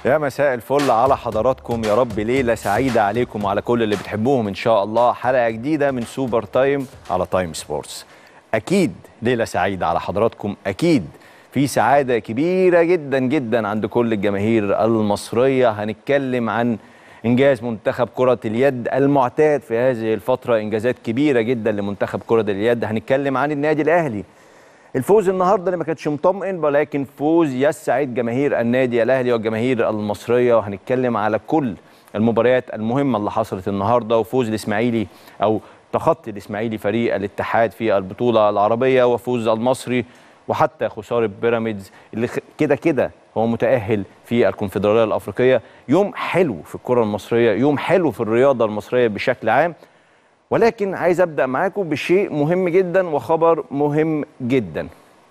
يا مساء الفل على حضراتكم يا رب ليلة سعيدة عليكم وعلى كل اللي بتحبوهم إن شاء الله حلقة جديدة من سوبر تايم على تايم سبورتس أكيد ليلة سعيدة على حضراتكم أكيد في سعادة كبيرة جدا جدا عند كل الجماهير المصرية هنتكلم عن إنجاز منتخب كرة اليد المعتاد في هذه الفترة إنجازات كبيرة جدا لمنتخب كرة اليد هنتكلم عن النادي الأهلي الفوز النهارده اللي ما كانش مطمئن ولكن فوز يسعد جماهير النادي الاهلي والجماهير المصريه وهنتكلم على كل المباريات المهمه اللي حصلت النهارده وفوز الاسماعيلي او تخطي الاسماعيلي فريق الاتحاد في البطوله العربيه وفوز المصري وحتى خساره بيراميدز اللي كده كده هو متاهل في الكونفدراليه الافريقيه يوم حلو في الكره المصريه يوم حلو في الرياضه المصريه بشكل عام ولكن عايز ابدا معاكم بشيء مهم جدا وخبر مهم جدا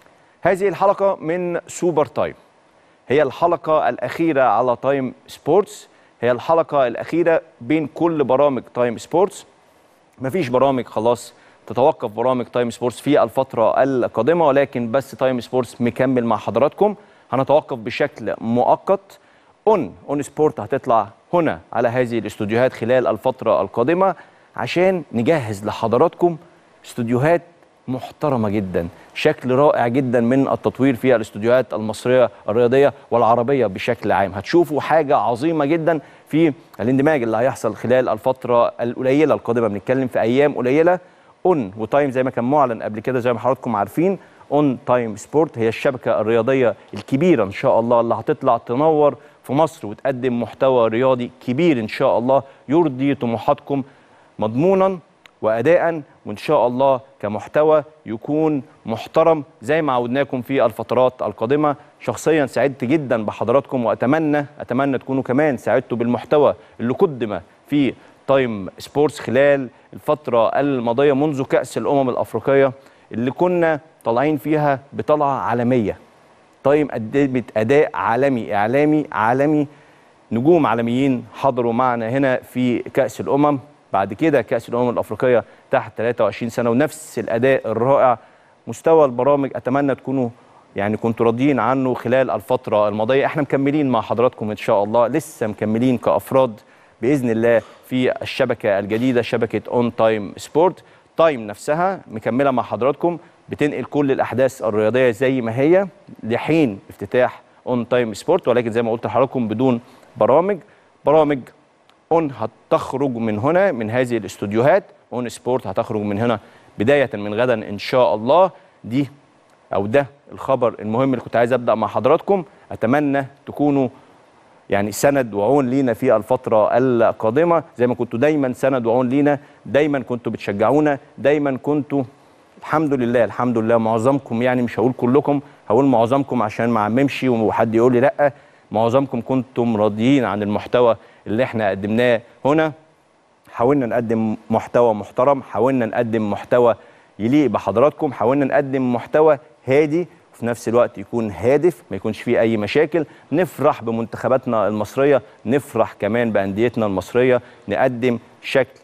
هذه الحلقه من سوبر تايم هي الحلقه الاخيره على تايم سبورتس هي الحلقه الاخيره بين كل برامج تايم سبورتس مفيش برامج خلاص تتوقف برامج تايم سبورتس في الفتره القادمه ولكن بس تايم سبورتس مكمل مع حضراتكم هنتوقف بشكل مؤقت اون اون سبورت هتطلع هنا على هذه الاستوديوهات خلال الفتره القادمه عشان نجهز لحضراتكم استوديوهات محترمه جدا شكل رائع جدا من التطوير في الاستوديوهات المصريه الرياضيه والعربيه بشكل عام هتشوفوا حاجه عظيمه جدا في الاندماج اللي هيحصل خلال الفتره القليله القادمه بنتكلم في ايام قليله اون وتايم زي ما كان معلن قبل كده زي ما حضراتكم عارفين اون تايم سبورت هي الشبكه الرياضيه الكبيره ان شاء الله اللي هتطلع تنور في مصر وتقدم محتوى رياضي كبير ان شاء الله يرضي طموحاتكم مضمونا واداء وان شاء الله كمحتوى يكون محترم زي ما عودناكم في الفترات القادمه شخصيا سعدت جدا بحضراتكم واتمنى اتمنى تكونوا كمان سعدتوا بالمحتوى اللي قدم في تايم سبورتس خلال الفتره الماضيه منذ كاس الامم الافريقيه اللي كنا طالعين فيها بطلعه عالميه تايم قدمت اداء عالمي اعلامي عالمي نجوم عالميين حضروا معنا هنا في كاس الامم بعد كده كاس الامم الافريقيه تحت 23 سنه ونفس الاداء الرائع مستوى البرامج اتمنى تكونوا يعني كنتوا راضيين عنه خلال الفتره الماضيه احنا مكملين مع حضراتكم ان شاء الله لسه مكملين كافراد باذن الله في الشبكه الجديده شبكه اون تايم سبورت تايم نفسها مكمله مع حضراتكم بتنقل كل الاحداث الرياضيه زي ما هي لحين افتتاح اون تايم سبورت ولكن زي ما قلت لحضراتكم بدون برامج برامج اون هتخرج من هنا من هذه الاستوديوهات اون سبورت هتخرج من هنا بدايه من غدا ان شاء الله دي او ده الخبر المهم اللي كنت عايز ابدا مع حضراتكم اتمنى تكونوا يعني سند وعون لينا في الفتره القادمه زي ما كنتوا دايما سند وعون لينا دايما كنتوا بتشجعونا دايما كنتوا الحمد لله الحمد لله معظمكم يعني مش هقول كلكم هقول معظمكم عشان ما عممش وحد يقول لي لا معظمكم كنتم راضيين عن المحتوى اللي احنا قدمناه هنا حاولنا نقدم محتوى محترم حاولنا نقدم محتوى يليق بحضراتكم حاولنا نقدم محتوى هادي وفي نفس الوقت يكون هادف ما يكونش فيه اي مشاكل نفرح بمنتخباتنا المصريه نفرح كمان بانديتنا المصريه نقدم شكل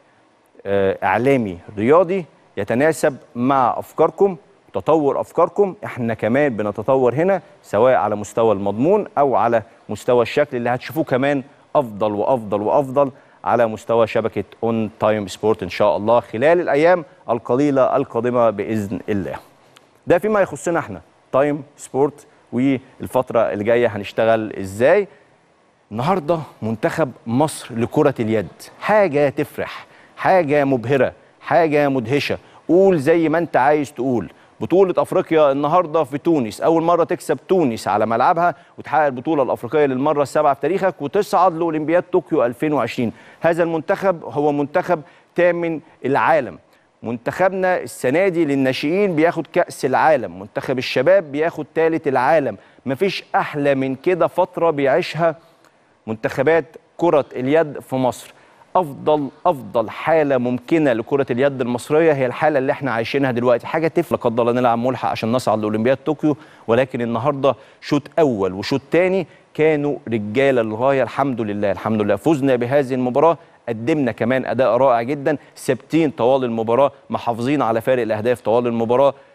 اعلامي رياضي يتناسب مع افكاركم تطور افكاركم احنا كمان بنتطور هنا سواء على مستوى المضمون او على مستوى الشكل اللي هتشوفوه كمان افضل وافضل وافضل على مستوى شبكه اون تايم سبورت ان شاء الله خلال الايام القليله القادمه باذن الله. ده فيما يخصنا احنا تايم سبورت والفتره اللي جايه هنشتغل ازاي. النهارده منتخب مصر لكره اليد حاجه تفرح حاجه مبهره حاجه مدهشه قول زي ما انت عايز تقول بطولة أفريقيا النهاردة في تونس أول مرة تكسب تونس على ملعبها وتحقق البطولة الأفريقية للمرة السابعة في تاريخك وتصعد لأولمبياد طوكيو 2020 هذا المنتخب هو منتخب تامن العالم منتخبنا السنة دي للناشئين بياخد كأس العالم منتخب الشباب بياخد ثالث العالم مفيش أحلى من كده فترة بيعيشها منتخبات كرة اليد في مصر افضل افضل حاله ممكنه لكره اليد المصريه هي الحاله اللي احنا عايشينها دلوقتي حاجه تفرق لا قدر الله نلعب ملحق عشان نصعد لاولمبياد طوكيو ولكن النهارده شوط اول وشوط ثاني كانوا رجاله للغايه الحمد لله الحمد لله فزنا بهذه المباراه قدمنا كمان اداء رائع جدا ثابتين طوال المباراه محافظين على فارق الاهداف طوال المباراه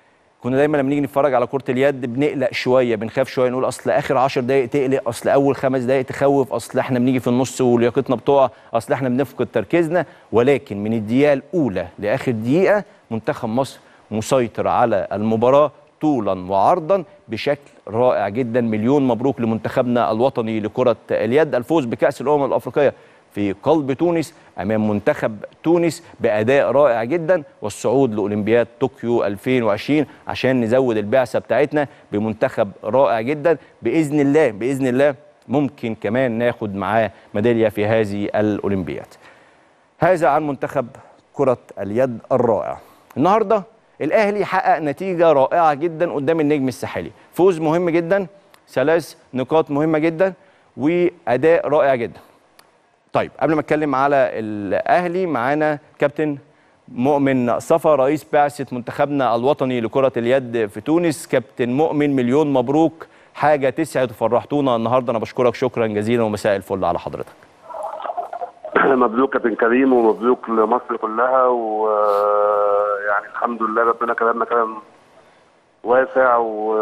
كنا دايما لما نيجي نتفرج على كره اليد بنقلق شويه بنخاف شويه نقول اصل اخر 10 دقائق تقلق اصل اول خمس دقائق تخوف اصل احنا بنيجي في النص ولياقتنا بتقع اصل احنا بنفقد تركيزنا ولكن من الدقيقه الاولى لاخر دقيقه منتخب مصر مسيطر على المباراه طولا وعرضا بشكل رائع جدا مليون مبروك لمنتخبنا الوطني لكره اليد الفوز بكاس الامم الافريقيه في قلب تونس امام منتخب تونس باداء رائع جدا والصعود لاولمبياد طوكيو 2020 عشان نزود البعثه بتاعتنا بمنتخب رائع جدا باذن الله باذن الله ممكن كمان ناخد معاه ميداليه في هذه الاولمبياد. هذا عن منتخب كره اليد الرائع. النهارده الاهلي حقق نتيجه رائعه جدا قدام النجم الساحلي، فوز مهم جدا، ثلاث نقاط مهمه جدا واداء رائع جدا. طيب قبل ما اتكلم على الاهلي معانا كابتن مؤمن صفا رئيس بعثه منتخبنا الوطني لكره اليد في تونس كابتن مؤمن مليون مبروك حاجه تسعد وفرحتونا النهارده انا بشكرك شكرا جزيلا ومساء الفل على حضرتك مبروك كابتن كريم ومبروك لمصر كلها ويعني الحمد لله ربنا كرمنا كرم واسع و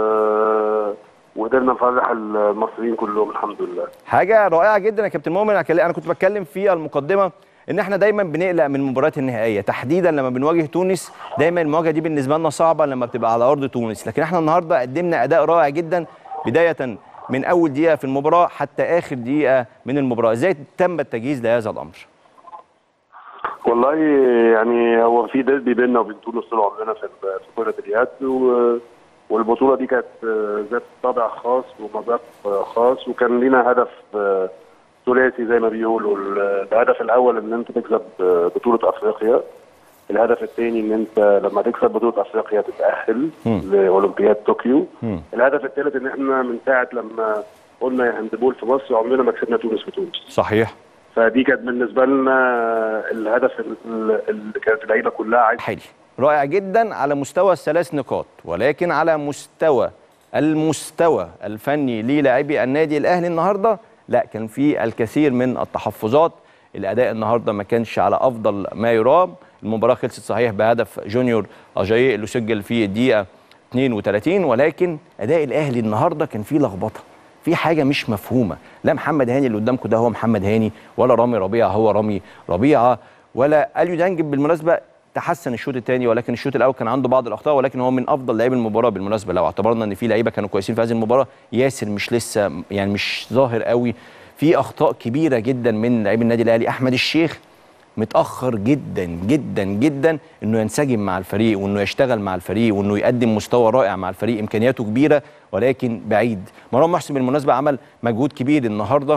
وقدرنا نفرح المصريين كلهم الحمد لله حاجه رائعه جدا يا كابتن مؤمن انا كنت بتكلم في المقدمه ان احنا دايما بنقلق من المباريات النهائيه تحديدا لما بنواجه تونس دايما المواجهه دي بالنسبه لنا صعبه لما بتبقى على ارض تونس لكن احنا النهارده قدمنا اداء رائع جدا بدايه من اول دقيقه في المباراه حتى اخر دقيقه من المباراه ازاي تم التجهيز لهذا الامر والله يعني هو في ديربي بيننا وبين تونس طول عمرنا في كره اليد و والبطوله دي كانت ذات طابع خاص ومذاق خاص وكان لينا هدف ثلاثي زي ما بيقولوا الهدف الاول ان انت تكسب بطوله افريقيا الهدف الثاني ان انت لما تكسب بطوله افريقيا تتاهل لاولمبياد طوكيو الهدف الثالث ان احنا من ساعه لما قلنا يا هاندبول في مصر عمرنا ما كسبنا تونس في تونس صحيح فدي كانت بالنسبه لنا الهدف اللي كانت اللعيبه كلها عايزه حلو رائع جدا على مستوى الثلاث نقاط ولكن على مستوى المستوى الفني للاعبي النادي الاهلي النهارده لا كان في الكثير من التحفظات الاداء النهارده ما كانش على افضل ما يرام المباراه خلصت صحيح بهدف جونيور اجاييه اللي سجل في الدقيقه 32 ولكن اداء الاهلي النهارده كان فيه لخبطه في حاجه مش مفهومه لا محمد هاني اللي قدامكم ده هو محمد هاني ولا رامي ربيعه هو رامي ربيعه ولا اليو دانج بالمناسبه تحسن الشوط الثاني ولكن الشوط الاول كان عنده بعض الاخطاء ولكن هو من افضل لاعبي المباراه بالمناسبه لو اعتبرنا ان في لعيبه كانوا كويسين في هذه المباراه ياسر مش لسه يعني مش ظاهر قوي في اخطاء كبيره جدا من لاعبي النادي الاهلي احمد الشيخ متاخر جدا جدا جدا انه ينسجم مع الفريق وانه يشتغل مع الفريق وانه يقدم مستوى رائع مع الفريق امكانياته كبيره ولكن بعيد مروان محسن بالمناسبه عمل مجهود كبير النهارده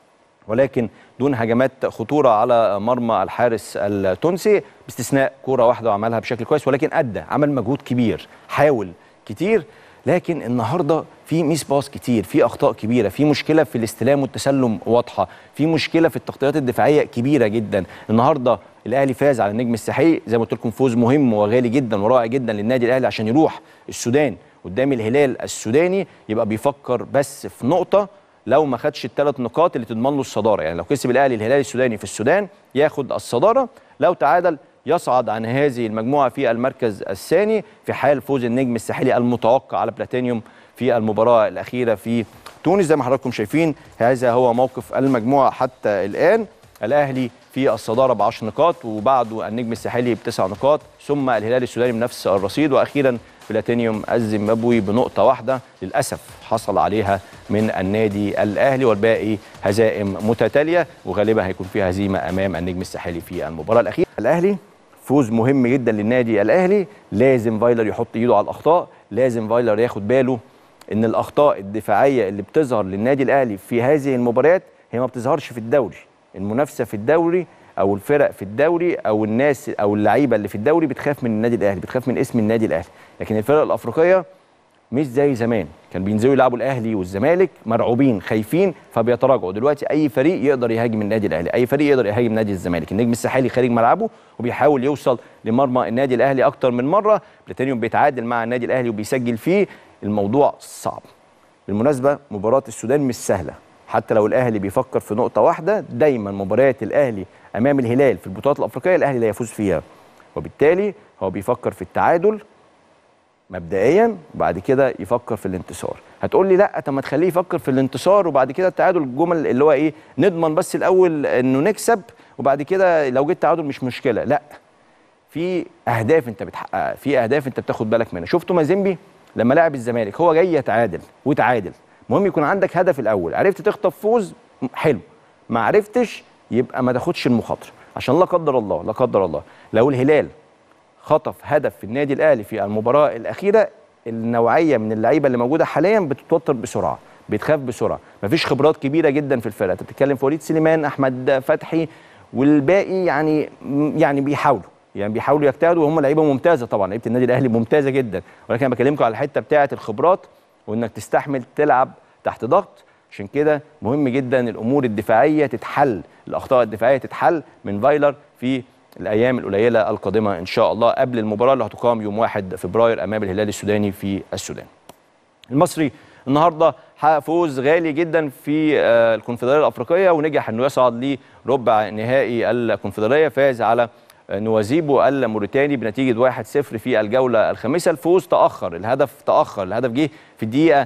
ولكن دون هجمات خطوره على مرمى الحارس التونسي باستثناء كوره واحده وعملها بشكل كويس ولكن ادى عمل مجهود كبير حاول كتير لكن النهارده في ميس باس كتير في اخطاء كبيره في مشكله في الاستلام والتسلم واضحه في مشكله في التغطيات الدفاعيه كبيره جدا النهارده الاهلي فاز على النجم الساحلي زي ما قلت لكم فوز مهم وغالي جدا ورائع جدا للنادي الاهلي عشان يروح السودان قدام الهلال السوداني يبقى بيفكر بس في نقطه لو ما خدش الثلاث نقاط اللي تضمن له الصداره يعني لو كسب الاهلي الهلال السوداني في السودان ياخد الصداره لو تعادل يصعد عن هذه المجموعه في المركز الثاني في حال فوز النجم الساحلي المتوقع على بلاتينيوم في المباراه الاخيره في تونس زي ما حضراتكم شايفين هذا هو موقف المجموعه حتى الان الاهلي في الصداره ب 10 نقاط وبعده النجم الساحلي بتسع نقاط ثم الهلال السوداني بنفس الرصيد واخيرا بلاتينيوم الزيمبابوي بنقطة واحدة للأسف حصل عليها من النادي الأهلي والباقي هزائم متتالية وغالبا هيكون فيها هزيمة أمام النجم الساحلي في المباراة الأخيرة الأهلي فوز مهم جدا للنادي الأهلي لازم فايلر يحط إيده على الأخطاء لازم فايلر ياخد باله ان الاخطاء الدفاعيه اللي بتظهر للنادي الاهلي في هذه المباريات هي ما بتظهرش في الدوري المنافسه في الدوري او الفرق في الدوري او الناس او اللعيبه اللي في الدوري بتخاف من النادي الاهلي بتخاف من اسم النادي الاهلي لكن الفرق الافريقيه مش زي زمان كان بينزلوا يلعبوا الاهلي والزمالك مرعوبين خايفين فبيتراجعوا دلوقتي اي فريق يقدر يهاجم النادي الاهلي اي فريق يقدر يهاجم نادي الزمالك النجم الساحلي خارج ملعبه وبيحاول يوصل لمرمى النادي الاهلي اكتر من مره بلاتينيوم بيتعادل مع النادي الاهلي وبيسجل فيه الموضوع صعب بالمناسبه مباراه السودان مش سهله حتى لو الاهلي بيفكر في نقطه واحده دايما مباريات الاهلي امام الهلال في البطولات الافريقيه الاهلي لا يفوز فيها وبالتالي هو بيفكر في التعادل مبدئيا وبعد كده يفكر في الانتصار هتقول لي لا طب ما تخليه يفكر في الانتصار وبعد كده التعادل الجمل اللي هو ايه نضمن بس الاول انه نكسب وبعد كده لو جيت تعادل مش مشكله لا في اهداف انت بتحققها في اهداف انت بتاخد بالك منها شفتوا مازيمبي لما لعب الزمالك هو جاي يتعادل وتعادل المهم يكون عندك هدف الاول عرفت تخطف فوز حلو ما عرفتش يبقى ما تاخدش المخاطره عشان لا قدر الله لا قدر الله لو الهلال خطف هدف في النادي الاهلي في المباراه الاخيره النوعيه من اللعيبه اللي موجوده حاليا بتتوتر بسرعه بتخاف بسرعه مفيش خبرات كبيره جدا في الفرقه انت بتتكلم في وليد سليمان احمد فتحي والباقي يعني يعني بيحاولوا يعني بيحاولوا يجتهدوا وهم لعيبه ممتازه طبعا لعيبه النادي الاهلي ممتازه جدا ولكن انا بكلمكم على الحته بتاعه الخبرات وانك تستحمل تلعب تحت ضغط عشان كده مهم جدا الامور الدفاعيه تتحل الاخطاء الدفاعيه تتحل من فايلر في الايام القليله القادمه ان شاء الله قبل المباراه اللي هتقام يوم 1 فبراير امام الهلال السوداني في السودان المصري النهارده حقق فوز غالي جدا في آه، الكونفدراليه الافريقيه ونجح انه يصعد لربع نهائي الكونفدراليه فاز على آه، نوازيبو الموريتاني بنتيجه 1-0 في الجوله الخامسه الفوز تاخر الهدف تاخر الهدف جه في الدقيقه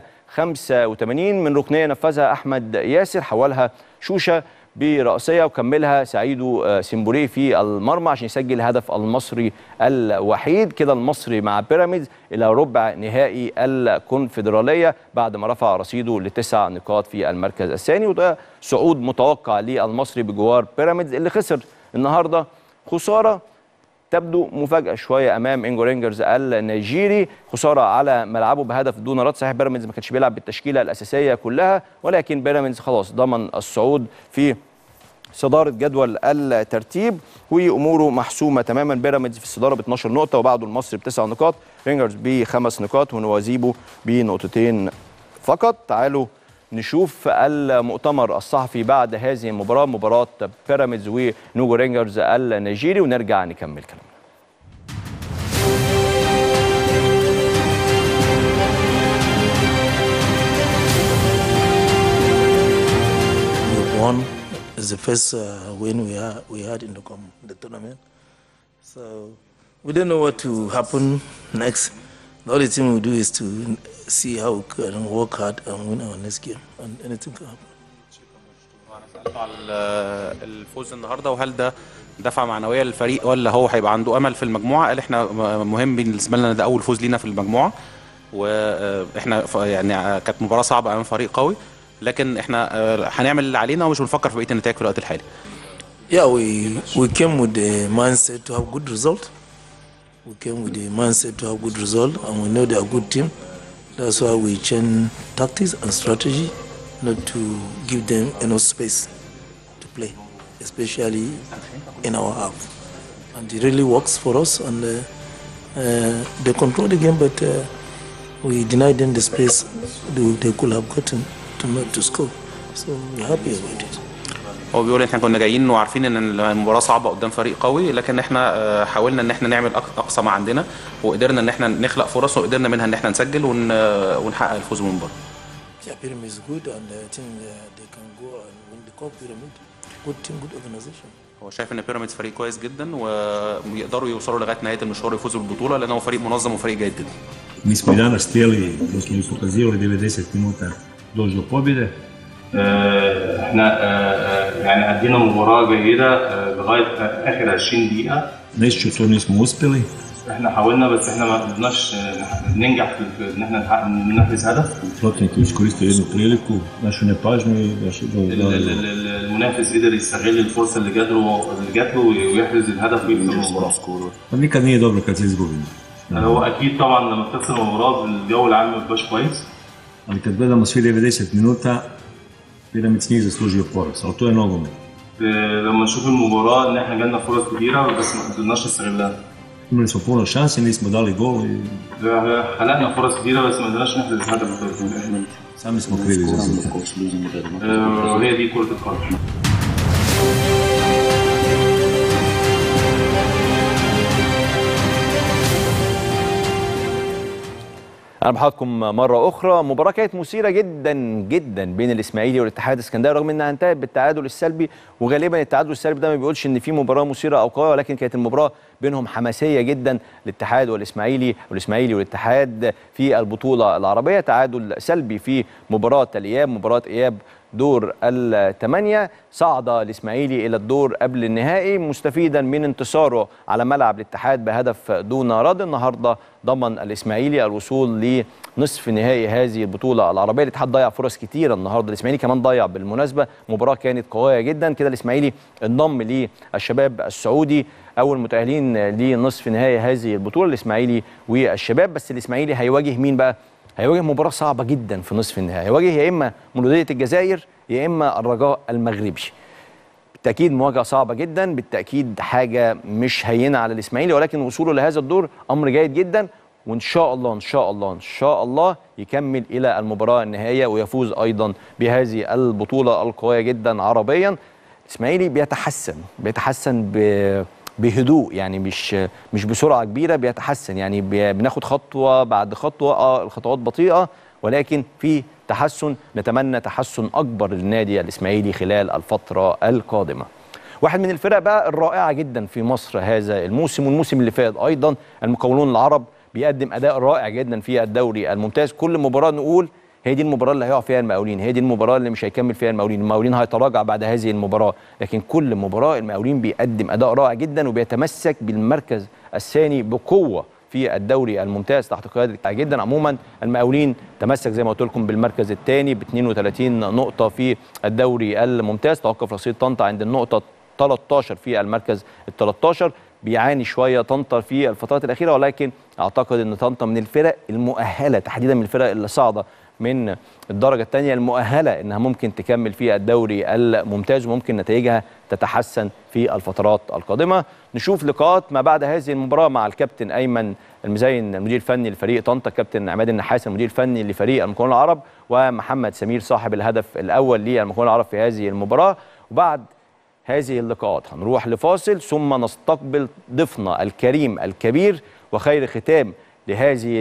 85 من ركنيه نفذها احمد ياسر حولها شوشه برأسية وكملها سعيدو آه، سيمبوري في المرمى عشان يسجل هدف المصري الوحيد كده المصري مع بيراميدز إلى ربع نهائي الكونفدرالية بعد ما رفع رصيده لتسع نقاط في المركز الثاني وده صعود متوقع للمصري بجوار بيراميدز اللي خسر النهارده خساره تبدو مفاجاه شويه امام انجو رينجرز النيجيري خساره على ملعبه بهدف دون رد صحيح بيراميدز ما كانش بيلعب بالتشكيله الاساسيه كلها ولكن بيراميدز خلاص ضمن الصعود في صداره جدول الترتيب واموره محسومه تماما بيراميدز في الصداره ب 12 نقطه وبعده المصري بتسع نقاط رينجرز بخمس نقاط ونوازيبو بنقطتين فقط تعالوا نشوف المؤتمر الصحفي بعد هذه المباراه مباراه بيراميدز ونوجو رينجرز النيجيري ونرجع نكمل كلامنا we won. It's the first uh, win we, ha- we had in the, com- the tournament. So we don't know what to happen next. The only thing we do is to see how we can work hard and win our next game, and anything can happen. انا سالته على ال- الفوز النهارده وهل ده دفعه معنويه للفريق ولا هو هيبقى عنده امل في المجموعه قال احنا م- مهم بالنسبه لنا ده اول فوز لينا في المجموعه واحنا ف- يعني كانت مباراه صعبه امام فريق قوي لكن احنا آه، هنعمل اللي علينا ومش بنفكر في بقيه النتائج في الوقت الحالي Yeah, we we came with the mindset to have good result. We came with the mindset to have good result, and we know they are a good team. That's why we change tactics and strategy, not to give them enough space to play, especially in our half. And it really works for us, and uh, uh, they control the game, but uh, we denied them the space they, they could have gotten to make to score. So we're happy about it. هو بيقول احنا كنا جايين وعارفين ان المباراه صعبه قدام فريق قوي لكن احنا آه، حاولنا ان احنا نعمل أق- اقصى ما عندنا وقدرنا ان احنا نخلق فرص وقدرنا منها ان احنا نسجل ون- آه، ونحقق الفوز من المباراه Yeah, Pyramid is good, and I think uh, they can go and win the cup. Pyramid, good team, good organization. هو شايف ان بيراميدز فريق كويس جدا ويقدروا يوصلوا لغايه نهايه المشوار ويفوزوا بالبطوله لان هو فريق منظم وفريق جيد جدا Mi smo i danas htjeli, dok smo mi pokazivali 90 minuta doći do pobjede. آه، احنا آه، آه، يعني ادينا مباراه جيده آه، لغايه اخر 20 دقيقه Nešto to nismo uspjeli, احنا حاولنا بس احنا ما قدرناش آه، ننجح في في ان احنا نحقق- ننفذ هدف protivnik je iskoristio jednu priliku, našu nepažnju i da su do, ال- ال- ال- ال- المنافس قدر يستغل الفرصه اللي جات له اللي جات له ويحرز الهدف ويكسب المباراه Pa nikad nije dobro kad se izgubi. هو اكيد طبعا لما بتخسر المباراه الجو العام ما بيبقاش كويس Ali kad gledamo svi 90 minuta, Piramids nije zaslužio poraz, ali to je nogomet. آه، لما نشوف المباراه ان احنا جالنا فرص كتيره بس ما قدرناش نستغلها Imali smo puno šanse, nismo dali gol i آه، خلقنا فرص كتيره بس ما قدرناش نحرز الهدف sami smo krivi za rezultat. آه، وهي دي كره القدم اهلا بحضراتكم مره اخرى مباراه كانت مثيره جدا جدا بين الاسماعيلي والاتحاد السكندري رغم انها انتهت بالتعادل السلبي وغالبا التعادل السلبي ده ما بيقولش ان في مباراه مثيره او قويه ولكن كانت المباراه بينهم حماسيه جدا الاتحاد والاسماعيلي والاسماعيلي والاتحاد في البطوله العربيه تعادل سلبي في مباراه الاياب مباراه اياب دور الثمانية صعد الإسماعيلي إلى الدور قبل النهائي مستفيدا من انتصاره على ملعب الاتحاد بهدف دون رد النهاردة ضمن الإسماعيلي الوصول لنصف نهائي هذه البطولة العربية الاتحاد ضيع فرص كتيرة النهاردة الإسماعيلي كمان ضيع بالمناسبة مباراة كانت قوية جدا كده الإسماعيلي انضم للشباب السعودي أول متأهلين لنصف نهائي هذه البطولة الإسماعيلي والشباب بس الإسماعيلي هيواجه مين بقى؟ هيواجه مباراة صعبة جدا في نصف النهائي هيواجه يا إما مولودية الجزائر يا إما الرجاء المغربي بالتأكيد مواجهة صعبة جدا بالتأكيد حاجة مش هينة على الإسماعيلي ولكن وصوله لهذا الدور أمر جيد جدا وإن شاء الله إن شاء الله إن شاء الله يكمل إلى المباراة النهائية ويفوز أيضا بهذه البطولة القوية جدا عربيا الإسماعيلي بيتحسن بيتحسن ب بهدوء يعني مش مش بسرعه كبيره بيتحسن يعني بي- بناخد خطوه بعد خطوه اه الخطوات بطيئه ولكن في تحسن نتمنى تحسن اكبر للنادي الاسماعيلي خلال الفتره القادمه. واحد من الفرق بقى الرائعه جدا في مصر هذا الموسم والموسم اللي فات ايضا المقاولون العرب بيقدم اداء رائع جدا في الدوري الممتاز كل مباراه نقول هي دي المباراه اللي هيقع فيها المقاولين هي دي المباراه اللي مش هيكمل فيها المقاولين المقاولين هيتراجع بعد هذه المباراه لكن كل مباراه المقاولين بيقدم اداء رائع جدا وبيتمسك بالمركز الثاني بقوه في الدوري الممتاز تحت قياده جدا عموما المقاولين تمسك زي ما قلت لكم بالمركز الثاني ب 32 نقطه في الدوري الممتاز توقف رصيد طنطا عند النقطه 13 في المركز ال 13 بيعاني شويه طنطا في الفترات الاخيره ولكن اعتقد ان طنطا من الفرق المؤهله تحديدا من الفرق اللي صاعده من الدرجه الثانيه المؤهله انها ممكن تكمل في الدوري الممتاز وممكن نتائجها تتحسن في الفترات القادمه نشوف لقاءات ما بعد هذه المباراه مع الكابتن ايمن المزين المدير الفني لفريق طنطا كابتن عماد النحاس المدير الفني لفريق المقاولون العرب ومحمد سمير صاحب الهدف الاول للمقاولون العرب في هذه المباراه وبعد هذه اللقاءات هنروح لفاصل ثم نستقبل ضيفنا الكريم الكبير وخير ختام لهذه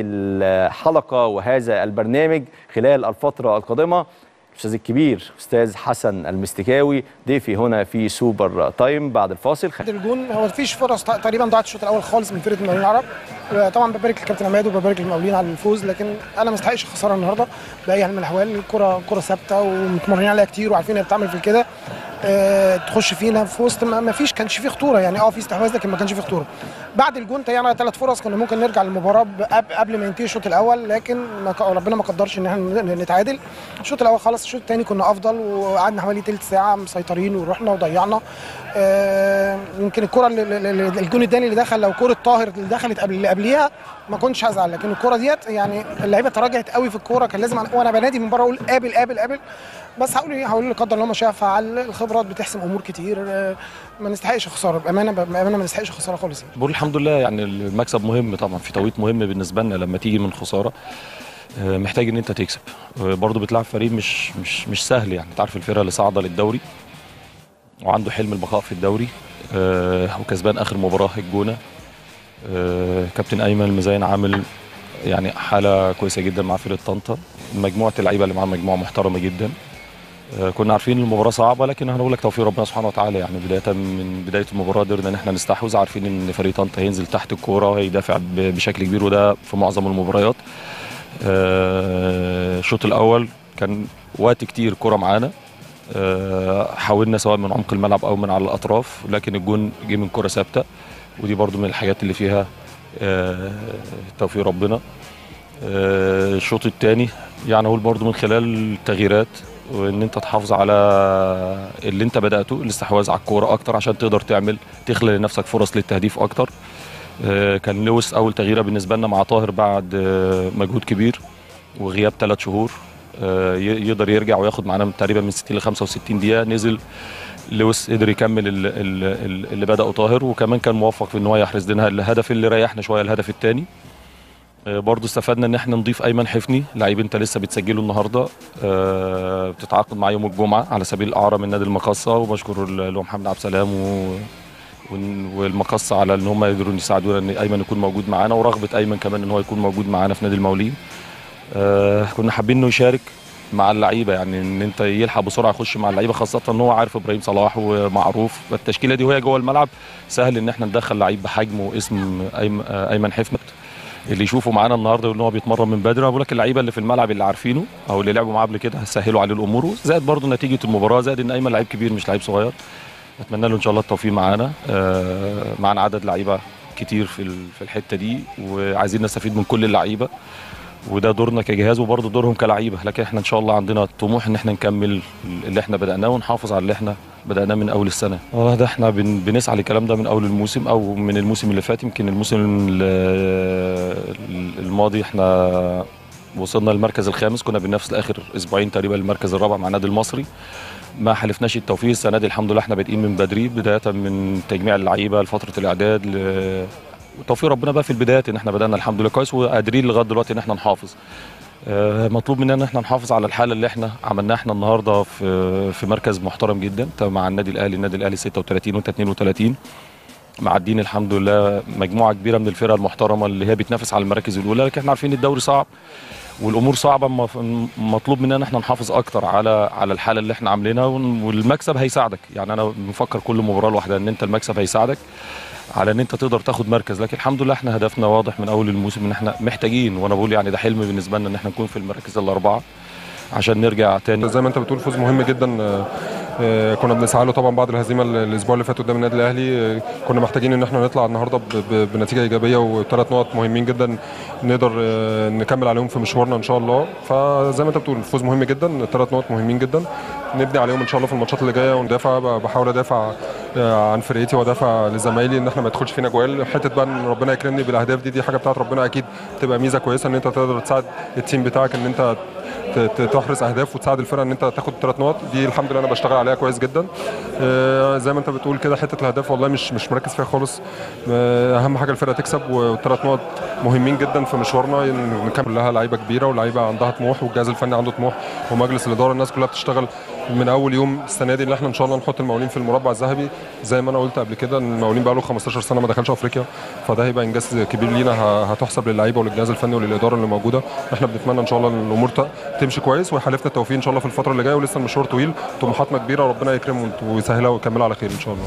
الحلقة وهذا البرنامج خلال الفترة القادمة الأستاذ الكبير أستاذ حسن المستكاوي ضيفي هنا في سوبر تايم بعد الفاصل بعد الجون هو مفيش فرص تقريبا ضاعت الشوط الاول خالص من فرقه المقاولين العرب طبعا ببارك للكابتن عماد وببارك للمقاولين على الفوز لكن انا ما استحقش الخساره النهارده باي حال من الاحوال الكره كره ثابته ومتمرنين عليها كتير وعارفين هي بتعمل في كده آه، تخش فينا في وسط ما ما فيش كانش فيه خطوره يعني اه في استحواذ لكن ما كانش فيه خطوره بعد الجون ضيعنا ثلاث فرص كنا ممكن نرجع للمباراه ب- قب- قبل ما ينتهي الشوط الاول لكن ما ك- ربنا ما قدرش ان احنا نتعادل الشوط الاول خلص الشوط الثاني كنا افضل وقعدنا حوالي ثلث ساعه مسيطرين ورحنا وضيعنا آه، يمكن الكره اللي- اللي- اللي- الجون الثاني اللي دخل لو كره طاهر اللي دخلت قبل اللي قبليها ما كنتش هزعل لكن الكره ديت يعني اللعيبه تراجعت قوي في الكوره كان لازم أنا- وانا بنادي من بره اقول قابل قابل قابل بس هقول ايه هقول لا قدر الله ما شاء فعل الخبرات بتحسم امور كتير آه، ما نستحقش خساره بامانه بامانه ما نستحقش خساره خالص يعني. بقول الحمد لله يعني المكسب مهم طبعا في توقيت مهم بالنسبه لنا لما تيجي من خساره آه، محتاج ان انت تكسب آه، برضه بتلعب فريق مش مش مش سهل يعني انت عارف الفرقه اللي صاعده للدوري وعنده حلم البقاء في الدوري آه، وكسبان اخر مباراه الجونه آه، كابتن ايمن المزين عامل يعني حاله كويسه جدا مع فرقه طنطا مجموعه اللعيبه اللي معاه مجموعه محترمه جدا آه، كنا عارفين المباراه صعبه لكن هنقول لك توفيق ربنا سبحانه وتعالى يعني بدايه من بدايه المباراه قدرنا ان احنا نستحوذ عارفين ان فريق طنطا هينزل تحت الكوره وهيدافع ب- بشكل كبير وده في معظم المباريات آه، الشوط الاول كان وقت كتير كوره معانا آه، حاولنا سواء من عمق الملعب او من على الاطراف لكن الجون جه من كره ثابته ودي برضو من الحاجات اللي فيها آه، توفيق ربنا آه، الشوط الثاني يعني اقول برضو من خلال التغييرات وان انت تحافظ على اللي انت بداته الاستحواذ على الكوره اكتر عشان تقدر تعمل تخلق لنفسك فرص للتهديف اكتر آه، كان لويس اول تغييره بالنسبه لنا مع طاهر بعد آه، مجهود كبير وغياب ثلاث شهور آه، ي- يقدر يرجع وياخد معانا من تقريبا من 60 ل 65 دقيقه نزل لويس قدر يكمل ال- ال- ال- اللي بدأه طاهر وكمان كان موفق في ان هو يحرز لنا الهدف اللي ريحنا شويه الهدف الثاني برضه استفدنا ان احنا نضيف ايمن حفني لعيب انت لسه بتسجله النهارده آه، بتتعاقد مع يوم الجمعه على سبيل الاعاره من نادي المقصه وبشكر ال- له محمد عبد السلام و وإن- والمقصه على ان هم يقدروا يساعدونا ان ايمن يكون موجود معانا ورغبه ايمن كمان ان هو يكون موجود معانا في نادي المقاولين آه، كنا حابين انه يشارك مع اللعيبه يعني ان انت يلحق بسرعه يخش مع اللعيبه خاصه ان هو عارف ابراهيم صلاح ومعروف فالتشكيله دي وهي جوه الملعب سهل ان احنا ندخل لعيب بحجم واسم أيم- آه، ايمن حفنت اللي يشوفه معانا النهارده يقول ان هو بيتمرن من بدري أنا بقول لك اللعيبه اللي في الملعب اللي عارفينه او اللي لعبوا معاه قبل كده هيسهلوا عليه الامور زائد برضه نتيجه المباراه زائد ان ايمن لعيب كبير مش لعيب صغير اتمنى له ان شاء الله التوفيق معانا آه، معانا عدد لعيبه كتير في ال- في الحته دي وعايزين نستفيد من كل اللعيبه وده دورنا كجهاز وبرضه دورهم كلعيبه لكن احنا ان شاء الله عندنا طموح ان احنا نكمل اللي احنا بدأناه ونحافظ على اللي احنا بدأناه من اول السنه والله ده احنا بن بنسعى للكلام ده من اول الموسم او من الموسم اللي فات يمكن الموسم ال- الماضي احنا وصلنا للمركز الخامس كنا بننافس لاخر اسبوعين تقريبا المركز الرابع مع النادي المصري ما حلفناش التوفيق السنه دي الحمد لله احنا بادئين من بدري بدايه من تجميع اللعيبه لفتره الاعداد ل... وتوفيق ربنا بقى في البدايات ان احنا بدانا الحمد لله كويس وقادرين لغايه دلوقتي ان احنا نحافظ آه، مطلوب مننا ان احنا نحافظ على الحاله اللي احنا عملناها احنا النهارده في في مركز محترم جدا انت مع النادي الاهلي النادي الاهلي 36 وانت 32 معدين الحمد لله مجموعه كبيره من الفرق المحترمه اللي هي بتنافس على المراكز الاولى لكن احنا عارفين الدوري صعب والامور صعبه مف- مطلوب مننا ان احنا نحافظ اكتر على على الحاله اللي احنا عاملينها ون- والمكسب هيساعدك يعني انا بفكر كل مباراه لوحدها ان انت المكسب هيساعدك على ان انت تقدر تاخد مركز لكن الحمد لله احنا هدفنا واضح من اول الموسم ان احنا محتاجين وانا بقول يعني ده حلم بالنسبه لنا ان احنا نكون في المراكز الاربعه عشان نرجع تاني زي ما انت بتقول فوز مهم جدا آه، آه، كنا بنسعى له طبعا بعد الهزيمه ال- الاسبوع اللي فات قدام النادي الاهلي آه، كنا محتاجين ان احنا نطلع النهارده ب- ب- بنتيجه ايجابيه وثلاث نقط مهمين جدا نقدر آه، نكمل عليهم في مشوارنا ان شاء الله فزي ما انت بتقول الفوز مهم جدا ثلاث نقط مهمين جدا نبني عليهم ان شاء الله في الماتشات اللي جايه وندافع ب- بحاول ادافع آه، عن فرقتي وادافع لزمايلي ان احنا ما يدخلش فينا جوال حته بقى ان ربنا يكرمني بالاهداف دي دي حاجه بتاعت ربنا اكيد تبقى ميزه كويسه ان انت تقدر تساعد التيم بتاعك ان انت ت- ت- تحرز اهداف وتساعد الفرقه ان انت تاخد ثلاث نقط دي الحمد لله انا بشتغل عليها كويس جدا آه، زي ما انت بتقول كده حته الاهداف والله مش مش مركز فيها خالص آه، اهم حاجه الفرقه تكسب والثلاث نقط مهمين جدا في مشوارنا إن نكمل لها لعيبه كبيره ولعيبه عندها طموح والجهاز الفني عنده طموح ومجلس الاداره الناس كلها بتشتغل من اول يوم السنه دي اللي احنا ان شاء الله نحط المقاولين في المربع الذهبي زي ما انا قلت قبل كده ان المقاولين بقى له 15 سنه ما دخلش افريقيا فده هيبقى انجاز كبير لينا ه- هتحسب للعيبه وللجهاز الفني وللاداره اللي موجوده احنا بنتمنى ان شاء الله ان الامور ت- تمشي كويس ويحالفنا التوفيق ان شاء الله في الفتره اللي جايه ولسه المشوار طويل طموحاتنا كبيره وربنا يكرم ويسهلها ويكملها على خير ان شاء الله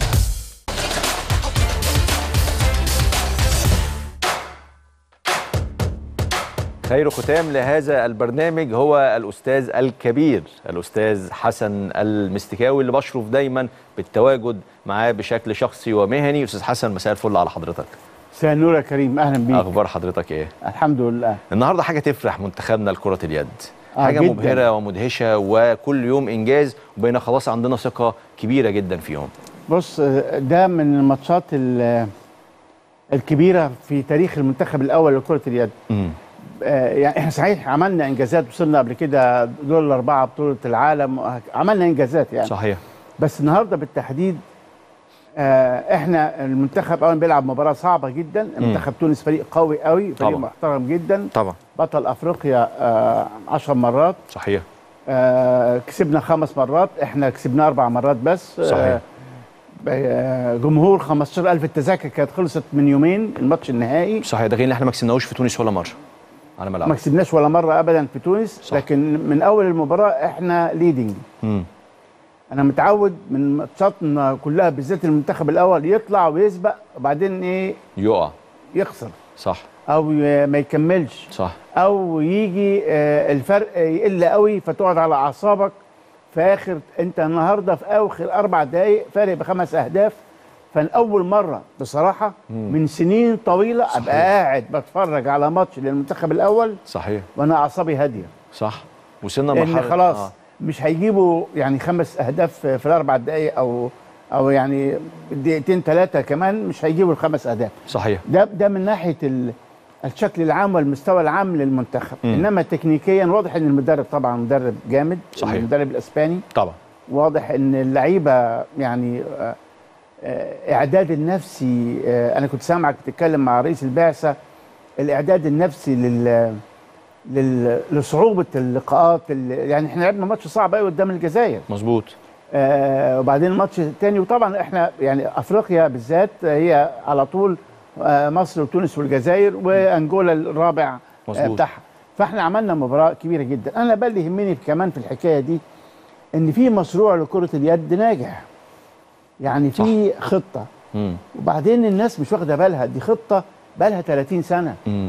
خير ختام لهذا البرنامج هو الأستاذ الكبير الأستاذ حسن المستكاوي اللي بشرف دايما بالتواجد معاه بشكل شخصي ومهني أستاذ حسن مساء الفل على حضرتك مساء النور يا كريم اهلا بيك أخبار حضرتك إيه؟ الحمد لله النهارده حاجة تفرح منتخبنا لكرة اليد آه، حاجة جداً. مبهرة ومدهشة وكل يوم إنجاز وبقينا خلاص عندنا ثقة كبيرة جدا فيهم بص آه، ده من الماتشات ال- الكبيره في تاريخ المنتخب الاول لكره اليد مم. آه، يعني احنا صحيح عملنا انجازات وصلنا قبل كده دول الاربعه بطوله العالم وهك- عملنا انجازات يعني صحيح بس النهارده بالتحديد آه، احنا المنتخب اولا بيلعب مباراه صعبه جدا منتخب تونس فريق قوي قوي فريق طبعاً. محترم جدا طبعا بطل افريقيا آه، عشر مرات صحيح آه، كسبنا خمس مرات احنا كسبنا اربع مرات بس صحيح. آه، آه، جمهور 15000 التذاكر كانت خلصت من يومين الماتش النهائي صحيح ده غير ان احنا ما كسبناش في تونس ولا مرة على ما ملعب كسبناش ولا مره ابدا في تونس صح. لكن من اول المباراه احنا ليدنج مم. انا متعود من ماتشاتنا كلها بالذات المنتخب الاول يطلع ويسبق وبعدين ايه يقع يخسر صح او ي- ما يكملش صح او يجي آه، الفرق يقل قوي فتقعد على اعصابك في اخر انت النهارده في اخر اربع دقائق فارق بخمس اهداف فاول مره بصراحه من سنين طويله ابقى قاعد بتفرج على ماتش للمنتخب الاول صحيح وانا اعصابي هاديه صح وصلنا لان مرحلة خلاص آه. مش هيجيبوا يعني خمس اهداف في الاربع دقائق او او يعني دقيقتين ثلاثه كمان مش هيجيبوا الخمس اهداف صحيح ده ده من ناحيه ال الشكل العام والمستوى العام للمنتخب مم. انما تكنيكيا واضح ان المدرب طبعا مدرب جامد صحيح. المدرب الاسباني طبعا واضح ان اللعيبه يعني آه، آه، اعداد النفسي آه، انا كنت سامعك بتتكلم مع رئيس البعثه الاعداد النفسي لل لل- لصعوبه اللقاءات ال- يعني احنا لعبنا ماتش صعب قوي قدام الجزائر مظبوط آه وبعدين الماتش الثاني وطبعا احنا يعني افريقيا بالذات هي على طول آه مصر وتونس والجزائر وانجولا الرابع آه مظبوط. بتاعها فاحنا عملنا مباراه كبيره جدا انا بقى اللي يهمني كمان في الحكايه دي ان في مشروع لكره اليد ناجح يعني في خطه مم. وبعدين الناس مش واخده بالها دي خطه بقى لها 30 سنه مم.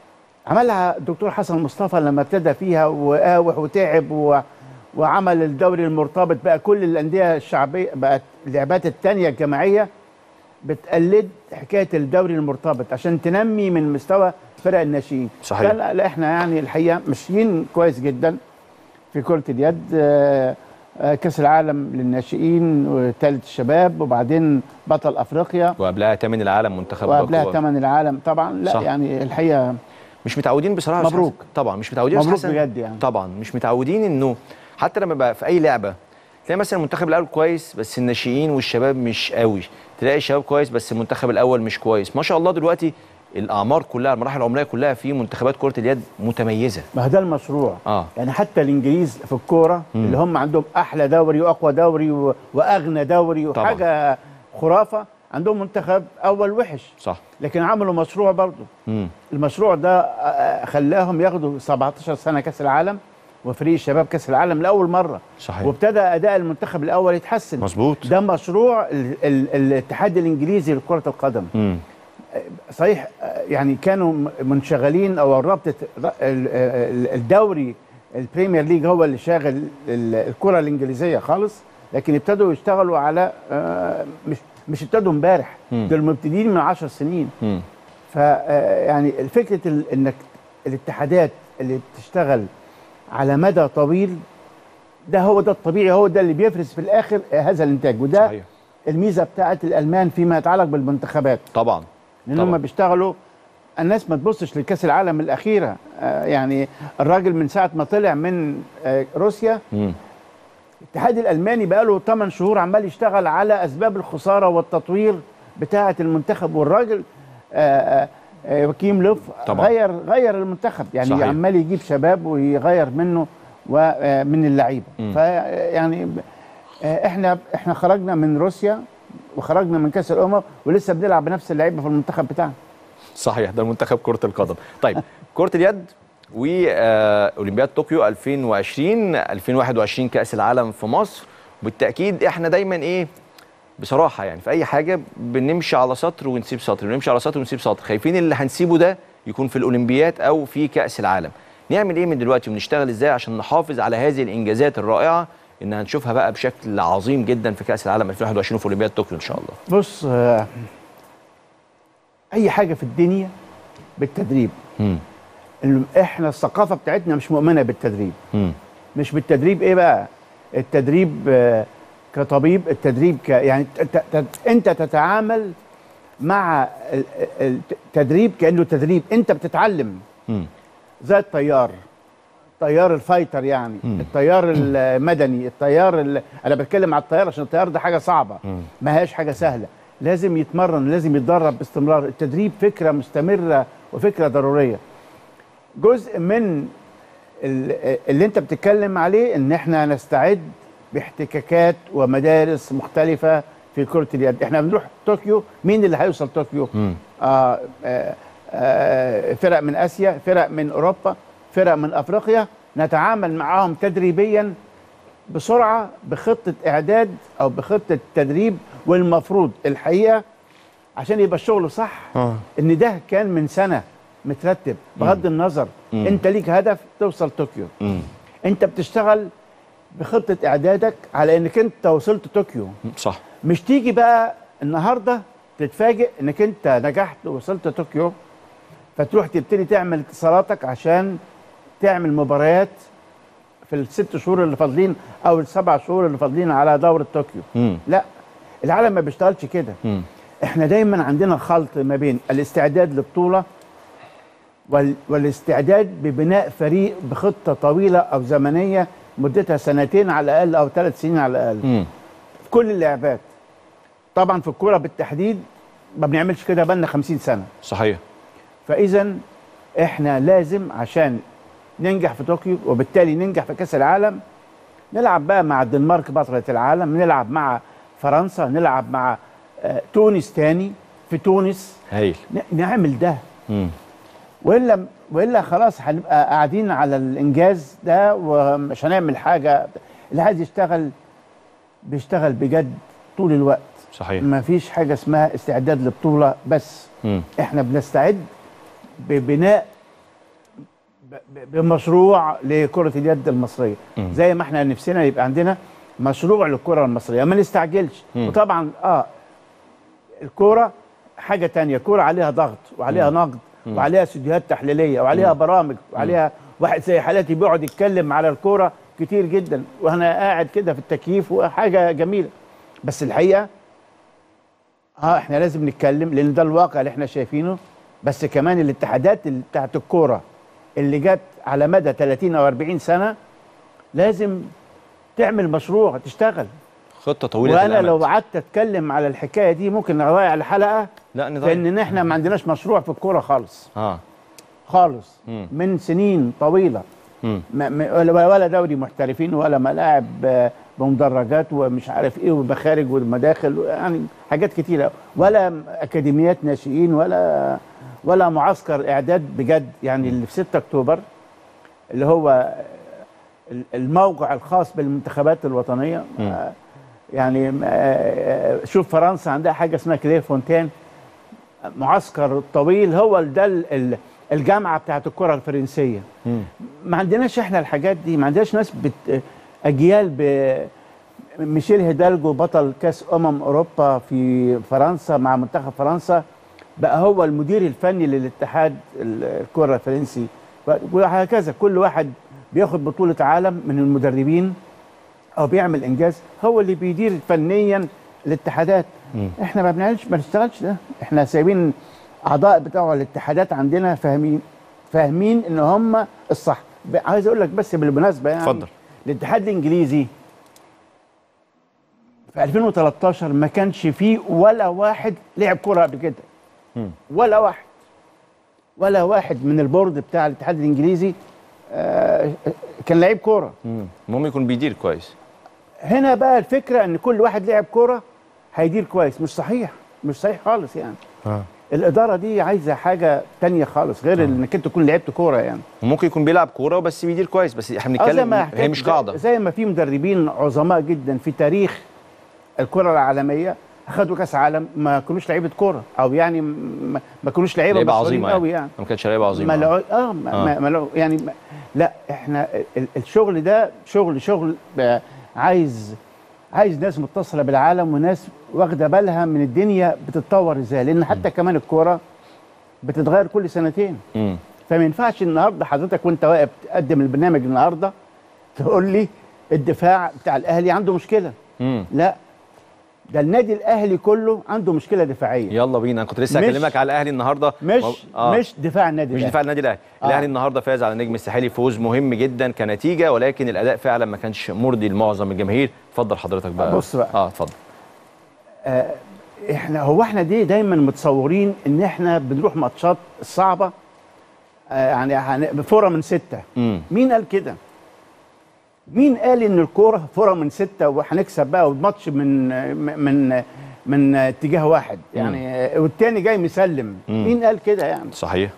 عملها الدكتور حسن مصطفى لما ابتدى فيها وقاوح وتعب و... وعمل الدوري المرتبط بقى كل الانديه الشعبيه بقت اللعبات الثانيه الجماعيه بتقلد حكايه الدوري المرتبط عشان تنمي من مستوى فرق الناشئين صحيح. لا, لا, لا احنا يعني الحقيقه ماشيين كويس جدا في كره اليد آه، آه، كاس العالم للناشئين وثالث الشباب وبعدين بطل افريقيا وقبلها تامن العالم منتخب وقبلها باكو. ثمن العالم طبعا لا صح. يعني الحقيقه مش متعودين بصراحه يا أستاذ مبروك. حسن. طبعا مش متعودين يا أستاذ مبروك حسن. بجد يعني. طبعا مش متعودين انه حتى لما بقى في اي لعبه تلاقي مثلا المنتخب الاول كويس بس الناشئين والشباب مش قوي تلاقي الشباب كويس بس المنتخب الاول مش كويس ما شاء الله دلوقتي الاعمار كلها المراحل العمريه كلها في منتخبات كره اليد متميزه ما هو ده المشروع اه يعني حتى الانجليز في الكوره مم. اللي هم عندهم احلى دوري واقوى دوري و... واغنى دوري طبعاً. وحاجه خرافه عندهم منتخب اول وحش صح لكن عملوا مشروع برضه مم. المشروع ده آه، خلاهم ياخدوا 17 سنه كاس العالم وفريق الشباب كاس العالم لاول مره صحيح وابتدى اداء المنتخب الاول يتحسن مظبوط ده مشروع ال... ال... الاتحاد الانجليزي لكره القدم مم. صحيح آه، يعني كانوا م- منشغلين او رابطه ر- ال- ال- الدوري البريمير ليج هو اللي شاغل ال- الكره الانجليزيه خالص لكن ابتدوا يشتغلوا على آه، مش مش ابتدوا امبارح مم. دول مبتدئين من 10 سنين مم. ف آه، يعني فكره ال- انك الاتحادات اللي بتشتغل على مدى طويل ده هو ده الطبيعي هو ده اللي بيفرز في الاخر آه، هذا الانتاج وده صحيح الميزه بتاعت الالمان فيما يتعلق بالمنتخبات طبعا لان طبعاً. هم بيشتغلوا الناس ما تبصش لكاس العالم الاخيره آه يعني الراجل من ساعه ما طلع من آه روسيا مم. الاتحاد الالماني بقى له 8 شهور عمال يشتغل على اسباب الخساره والتطوير بتاعه المنتخب والراجل آه آه وكيم لوف طبعاً. غير غير المنتخب يعني صحيح. عمال يجيب شباب ويغير منه ومن اللعيبه مم. فيعني آه، احنا احنا خرجنا من روسيا وخرجنا من كاس الامم ولسه بنلعب بنفس اللعيبه في المنتخب بتاعنا صحيح ده المنتخب كرة القدم طيب كرة اليد وأولمبياد طوكيو 2020 2021 كأس العالم في مصر بالتأكيد احنا دايما ايه بصراحة يعني في أي حاجة بنمشي على سطر ونسيب سطر بنمشي على سطر ونسيب سطر خايفين اللي هنسيبه ده يكون في الأولمبياد أو في كأس العالم نعمل ايه من دلوقتي ونشتغل ازاي عشان نحافظ على هذه الإنجازات الرائعة إن هنشوفها بقى بشكل عظيم جدا في كأس العالم 2021 وفي أولمبياد طوكيو إن شاء الله بص آه، اي حاجه في الدنيا بالتدريب مم. إن احنا الثقافه بتاعتنا مش مؤمنه بالتدريب مم. مش بالتدريب ايه بقى التدريب آه، كطبيب التدريب ك يعني ت- ت- ت- انت تتعامل مع ال- ال- التدريب كانه تدريب انت بتتعلم مم. زي الطيار الطيار الفايتر يعني مم. الطيار المدني الطيار ال... انا بتكلم على الطيار عشان الطيار ده حاجه صعبه مم. ما هياش حاجه سهله لازم يتمرن لازم يتدرب باستمرار التدريب فكره مستمره وفكره ضروريه جزء من ال- اللي انت بتتكلم عليه ان احنا نستعد باحتكاكات ومدارس مختلفه في كره اليد احنا بنروح طوكيو مين اللي هيوصل طوكيو مم. آه آه آه فرق من اسيا فرق من اوروبا فرق من افريقيا نتعامل معاهم تدريبيا بسرعه بخطه اعداد او بخطه تدريب والمفروض الحقيقه عشان يبقى الشغل صح آه. ان ده كان من سنه مترتب بغض النظر مم. انت ليك هدف توصل طوكيو مم. انت بتشتغل بخطه اعدادك على انك انت وصلت طوكيو صح مش تيجي بقى النهارده تتفاجئ انك انت نجحت ووصلت طوكيو فتروح تبتدي تعمل اتصالاتك عشان تعمل مباريات في الست شهور اللي فاضلين او السبع شهور اللي فاضلين على دوره طوكيو مم. لا العالم ما بيشتغلش كده مم. احنا دايما عندنا خلط ما بين الاستعداد للبطوله وال... والاستعداد ببناء فريق بخطه طويله او زمنيه مدتها سنتين على الاقل او ثلاث سنين على الاقل مم. في كل اللعبات طبعا في الكوره بالتحديد ما بنعملش كده بقالنا 50 سنه صحيح فاذا احنا لازم عشان ننجح في طوكيو وبالتالي ننجح في كاس العالم نلعب بقى مع الدنمارك بطلة العالم نلعب مع فرنسا نلعب مع آه، تونس تاني في تونس هايل ن- نعمل ده مم. والا والا خلاص هنبقى قاعدين على الانجاز ده ومش هنعمل حاجه اللي عايز يشتغل بيشتغل بجد طول الوقت صحيح ما فيش حاجه اسمها استعداد لبطوله بس مم. احنا بنستعد ببناء ب- ب- بمشروع لكره اليد المصريه مم. زي ما احنا نفسنا يبقى عندنا مشروع للكره المصريه ما نستعجلش مم. وطبعا اه الكوره حاجه تانية كوره عليها ضغط وعليها نقد مم. وعليها استديوهات تحليليه وعليها برامج وعليها واحد زي حالاتي بيقعد يتكلم على الكوره كتير جدا وانا قاعد كده في التكييف وحاجه جميله بس الحقيقه اه احنا لازم نتكلم لان ده الواقع اللي احنا شايفينه بس كمان الاتحادات اللي بتاعت الكوره اللي جت على مدى 30 او 40 سنه لازم تعمل مشروع تشتغل خطه طويله وانا الأمد. لو قعدت اتكلم على الحكايه دي ممكن نضيع الحلقه لا نضيع لان احنا ما عندناش مشروع في الكوره خالص اه خالص مم. من سنين طويله مم. ما ما- ولا ولا دوري محترفين ولا ملاعب آه، بمدرجات ومش عارف ايه ومخارج ومداخل يعني حاجات كتيره ولا اكاديميات ناشئين ولا ولا معسكر اعداد بجد يعني اللي في 6 اكتوبر اللي هو الموقع الخاص بالمنتخبات الوطنيه مم. آه، يعني آه، شوف فرنسا عندها حاجه اسمها كليه فونتين معسكر طويل هو ده ال- ال- الجامعه بتاعت الكره الفرنسيه مم. ما عندناش احنا الحاجات دي ما عندناش ناس بت اجيال ب ميشيل هيدالجو بطل كاس امم اوروبا في فرنسا مع منتخب فرنسا بقى هو المدير الفني للاتحاد ال- الكره الفرنسي وهكذا كل واحد بياخد بطوله عالم من المدربين او بيعمل انجاز هو اللي بيدير فنيا الاتحادات مم. احنا ما بنعملش ما نشتغلش ده احنا سايبين اعضاء بتوع الاتحادات عندنا فاهمين فاهمين ان هم الصح ب- عايز اقول لك بس بالمناسبه يعني اتفضل. الاتحاد الانجليزي في 2013 ما كانش فيه ولا واحد لعب كوره قبل كده مم. ولا واحد ولا واحد من البورد بتاع الاتحاد الانجليزي آه، كان لعيب كوره مم. المهم يكون بيدير كويس هنا بقى الفكره ان كل واحد لعب كوره هيدير كويس مش صحيح مش صحيح خالص يعني اه الاداره دي عايزه حاجه تانية خالص غير انك انت تكون لعبت كوره يعني ممكن يكون بيلعب كوره بس بيدير كويس بس احنا آه، زي بنتكلم ما هي حكيت- مش قاعده زي ما في مدربين عظماء جدا في تاريخ الكره العالميه اخذوا كاس عالم ما كانوش لعيبه كوره او يعني ما ما كانوش لعيبه لعيبه مشهورين عظيمه قوي يعني يعني ما كانتش لعيبه عظيمه ما لعو... اه ما آه. ما ما لعو... يعني ما... لا احنا ال- الشغل ده شغل شغل ب- عايز عايز ناس متصله بالعالم وناس واخده بالها من الدنيا بتتطور ازاي لان حتى كمان الكوره بتتغير كل سنتين مم. فما ينفعش النهارده حضرتك وانت واقف تقدم البرنامج النهارده تقول لي الدفاع بتاع الاهلي عنده مشكله مم. لا ده النادي الاهلي كله عنده مشكله دفاعيه يلا بينا انا كنت لسه مش- هكلمك على الاهلي النهارده مش آه. مش دفاع النادي مش الأهلي. دفاع النادي الاهلي آه. الاهلي النهارده فاز على النجم الساحلي فوز مهم جدا كنتيجه ولكن الاداء فعلا ما كانش مرضي لمعظم الجماهير اتفضل حضرتك بقى بص بقى. اه اتفضل آه، احنا هو احنا دي دايما متصورين ان احنا بنروح ماتشات صعبه آه، يعني هن- فوره من سته امم مين قال كده؟ مين قال ان الكوره فوره من سته وهنكسب بقى والماتش من من من اتجاه واحد يعني آه، والتاني جاي مسلم مم. مين قال كده يعني؟ صحيح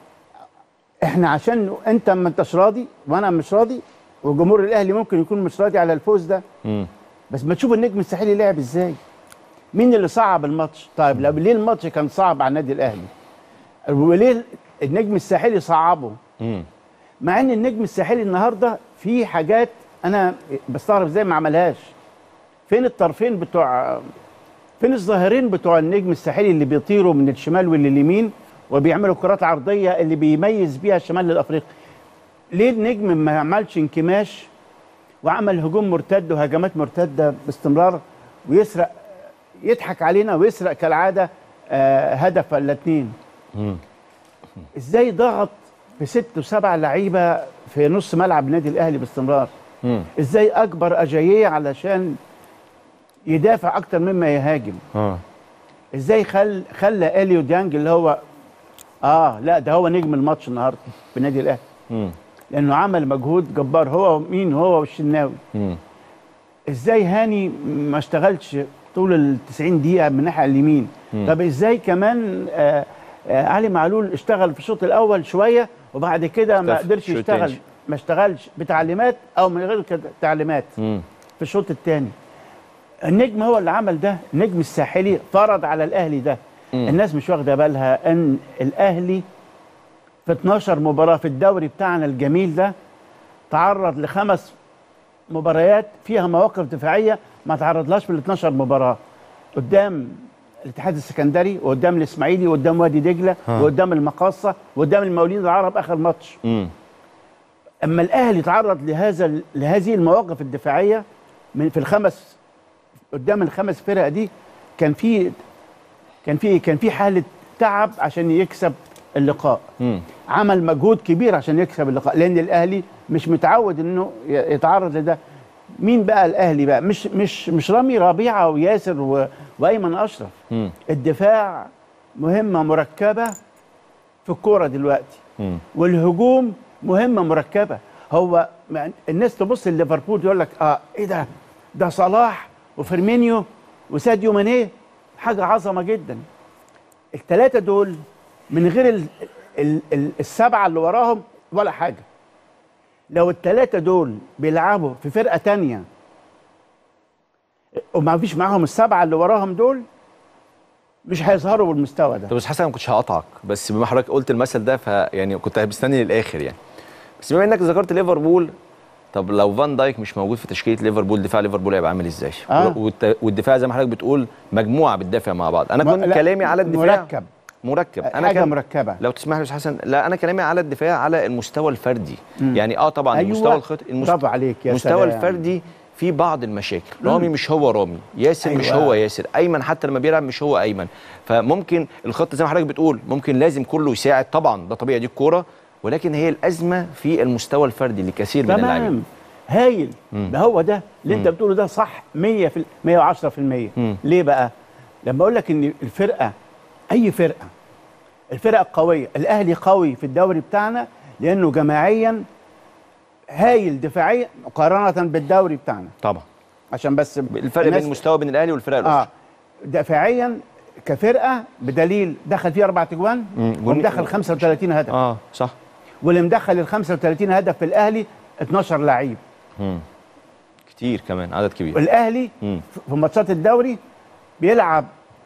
احنا عشان انت ما انتش راضي وانا مش راضي وجمهور الاهلي ممكن يكون مش راضي على الفوز ده امم بس ما تشوف النجم الساحلي لعب ازاي مين اللي صعب الماتش طيب لو ليه الماتش كان صعب على النادي الاهلي وليه النجم الساحلي صعبه امم مع ان النجم الساحلي النهارده في حاجات انا بستغرب ازاي ما عملهاش فين الطرفين بتوع فين الظاهرين بتوع النجم الساحلي اللي بيطيروا من الشمال واليمين وبيعملوا كرات عرضيه اللي بيميز بيها الشمال الافريقي ليه النجم ما عملش انكماش وعمل هجوم مرتد وهجمات مرتده باستمرار ويسرق يضحك علينا ويسرق كالعاده آه، هدف ولا اتنين امم ازاي ضغط بست وسبع لعيبه في نص ملعب النادي الاهلي باستمرار امم ازاي اكبر اجاييه علشان يدافع اكتر مما يهاجم اه ازاي خل خلى اليو ديانج اللي هو اه لا ده هو نجم الماتش النهارده في النادي الاهلي امم لانه عمل مجهود جبار هو مين هو والشناوي امم ازاي هاني ما اشتغلش طول ال 90 دقيقه من الناحيه اليمين مم. طب ازاي كمان آه آه علي معلول اشتغل في الشوط الاول شويه وبعد كده ما اختفى. قدرش الشوط يشتغل التاني. ما اشتغلش بتعليمات او من غير كده تعليمات مم. في الشوط الثاني النجم هو اللي عمل ده النجم الساحلي فرض على الاهلي ده مم. الناس مش واخده بالها ان الاهلي في 12 مباراه في الدوري بتاعنا الجميل ده تعرض لخمس مباريات فيها مواقف دفاعيه ما تعرضلهاش في ال 12 مباراه قدام الاتحاد السكندري وقدام الاسماعيلي وقدام وادي دجله ها. وقدام المقاصه وقدام المقاولين العرب اخر ماتش مم. اما الاهلي تعرض لهذا لهذه المواقف الدفاعيه من في الخمس قدام الخمس فرق دي كان في كان في كان في حاله تعب عشان يكسب اللقاء مم. عمل مجهود كبير عشان يكسب اللقاء لان الاهلي مش متعود انه ي- يتعرض لده مين بقى الاهلي بقى مش مش مش رامي ربيعه وياسر و... وايمن اشرف مم. الدفاع مهمه مركبه في الكوره دلوقتي مم. والهجوم مهمه مركبه هو ما- الناس تبص لليفربول يقول لك اه ايه ده ده صلاح وفيرمينيو وساديو ماني حاجه عظمه جدا الثلاثه دول من غير ال ال ال السبعه اللي وراهم ولا حاجه لو الثلاثه دول بيلعبوا في فرقه تانية وما فيش معاهم السبعه اللي وراهم دول مش هيظهروا بالمستوى ده طب بس حسن أنا ما كنتش هقطعك بس بما حضرتك قلت المثل ده فيعني كنت مستني للاخر يعني بس بما انك ذكرت ليفربول طب لو فان دايك مش موجود في تشكيله ليفربول دفاع ليفربول هيبقى عامل ازاي؟ آه. والت- والدفاع زي ما حضرتك بتقول مجموعه بتدافع مع بعض انا ما- كنت لا، كلامي على الدفاع مركب مركب انا حاجه كان مركبه لو تسمح لي يا أستاذ حسن لا انا كلامي على الدفاع على المستوى الفردي مم. يعني اه طبعا أيوة. المستوى الخط المست... برافو عليك يا المستوى سلام. الفردي في بعض المشاكل مم. رامي مش هو رامي ياسر أيوة. مش أيوة. هو ياسر ايمن حتى لما بيلعب مش هو ايمن فممكن الخط زي ما حضرتك بتقول ممكن لازم كله يساعد طبعا ده طبيعي دي الكوره ولكن هي الازمه في المستوى الفردي لكثير من اللاعبين تمام هايل مم. ده هو ده اللي انت مم. بتقوله ده صح 100 في 110% مم. ليه بقى لما اقول لك ان الفرقه اي فرقه الفرقه القويه الاهلي قوي في الدوري بتاعنا لانه جماعيا هايل دفاعيا مقارنه بالدوري بتاعنا طبعا عشان بس الفرق بين الناس- المستوى بين الاهلي والفرق الاخرى اه دفاعيا كفرقه بدليل دخل فيه اربع تجوان مم. ومدخل 35 هدف اه صح واللي مدخل ال 35 هدف في الاهلي 12 لعيب مم. كتير كمان عدد كبير والاهلي مم. في ماتشات الدوري بيلعب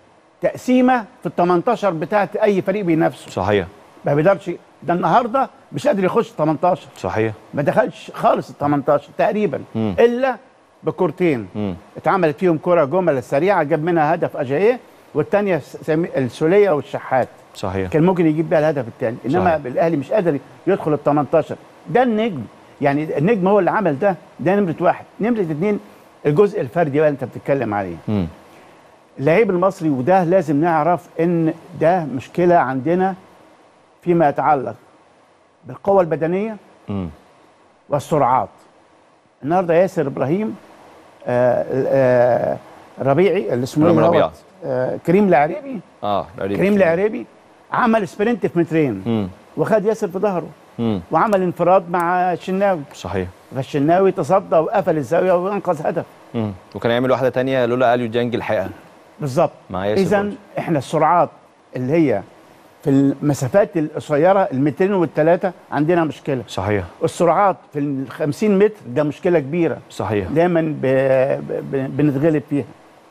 تقسيمه في ال 18 بتاعت اي فريق بينافسه صحيح ما بيقدرش ده النهارده مش قادر يخش 18 صحيح ما دخلش خالص ال 18 تقريبا مم. الا بكورتين مم. اتعملت فيهم كره جمل سريعه جاب منها هدف اجاييه والثانيه السوليه والشحات صحيح كان ممكن يجيب بيها الهدف الثاني انما صحيح. الاهلي مش قادر يدخل ال 18 ده النجم يعني النجم هو اللي عمل ده ده نمره واحد نمره اثنين الجزء الفردي بقى اللي انت بتتكلم عليه مم. اللعيب المصري وده لازم نعرف ان ده مشكله عندنا فيما يتعلق بالقوه البدنيه مم. والسرعات النهارده ياسر ابراهيم آه آه ربيعي اللي اسمه رامي إيه ربيعة. دوت؟ آه كريم العريبي اه العريبي. كريم العريبي عمل سبرنت في مترين مم. وخد ياسر في ظهره مم. وعمل انفراد مع الشناوي صحيح فالشناوي تصدى وقفل الزاويه وانقذ هدف مم. وكان يعمل واحده تانية لولا اليو ديانج الحقيقه بالظبط مع ياسر اذا برضه. احنا السرعات اللي هي في المسافات القصيره المترين والثلاثه عندنا مشكله صحيح السرعات في ال 50 متر ده مشكله كبيره صحيح دايما ب... ب... بنتغلب فيها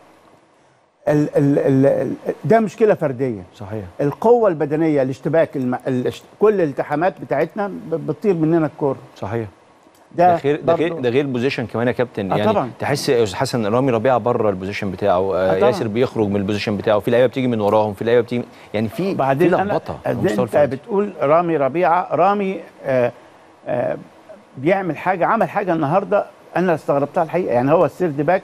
ال... ال... ال... ال- ده مشكله فرديه صحيح القوه البدنيه الاشتباك الم... الاشت... كل الالتحامات بتاعتنا ب... بتطير مننا الكوره صحيح ده ده غير ده غير برضه- ده غير البوزيشن كمان يا كابتن آه يعني طبعاً. تحس يا استاذ حسن رامي ربيعه بره البوزيشن بتاعه آه آه طبعاً. ياسر بيخرج من البوزيشن بتاعه في لعيبه بتيجي من وراهم في لعيبه بتيجي يعني في في بعدين انا لخبطه على قد المستوى انت الفردي. بتقول رامي ربيعه رامي آه آه بيعمل حاجه عمل حاجه النهارده انا استغربتها الحقيقه يعني هو السيرد باك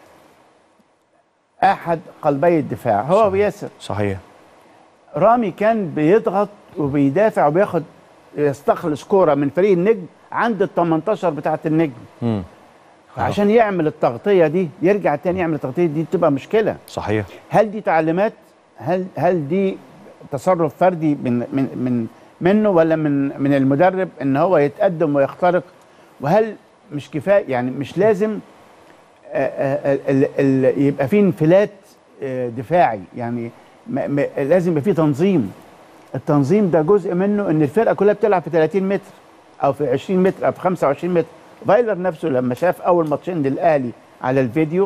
احد قلبي الدفاع هو صحيح. وياسر صحيح رامي كان بيضغط وبيدافع وبياخد يستخلص كوره من فريق النجم عند ال 18 بتاعه النجم مم. عشان يعمل التغطيه دي يرجع تاني يعمل التغطيه دي تبقى مشكله صحيح هل دي تعليمات هل هل دي تصرف فردي من من من منه ولا من من المدرب ان هو يتقدم ويخترق وهل مش كفايه يعني مش لازم آه، آه، ال- ال- يبقى في انفلات آه، دفاعي يعني م- م- لازم يبقى في تنظيم التنظيم ده جزء منه ان الفرقه كلها بتلعب في 30 متر او في 20 متر او في 25 متر فايلر نفسه لما شاف اول ماتشين للاهلي على الفيديو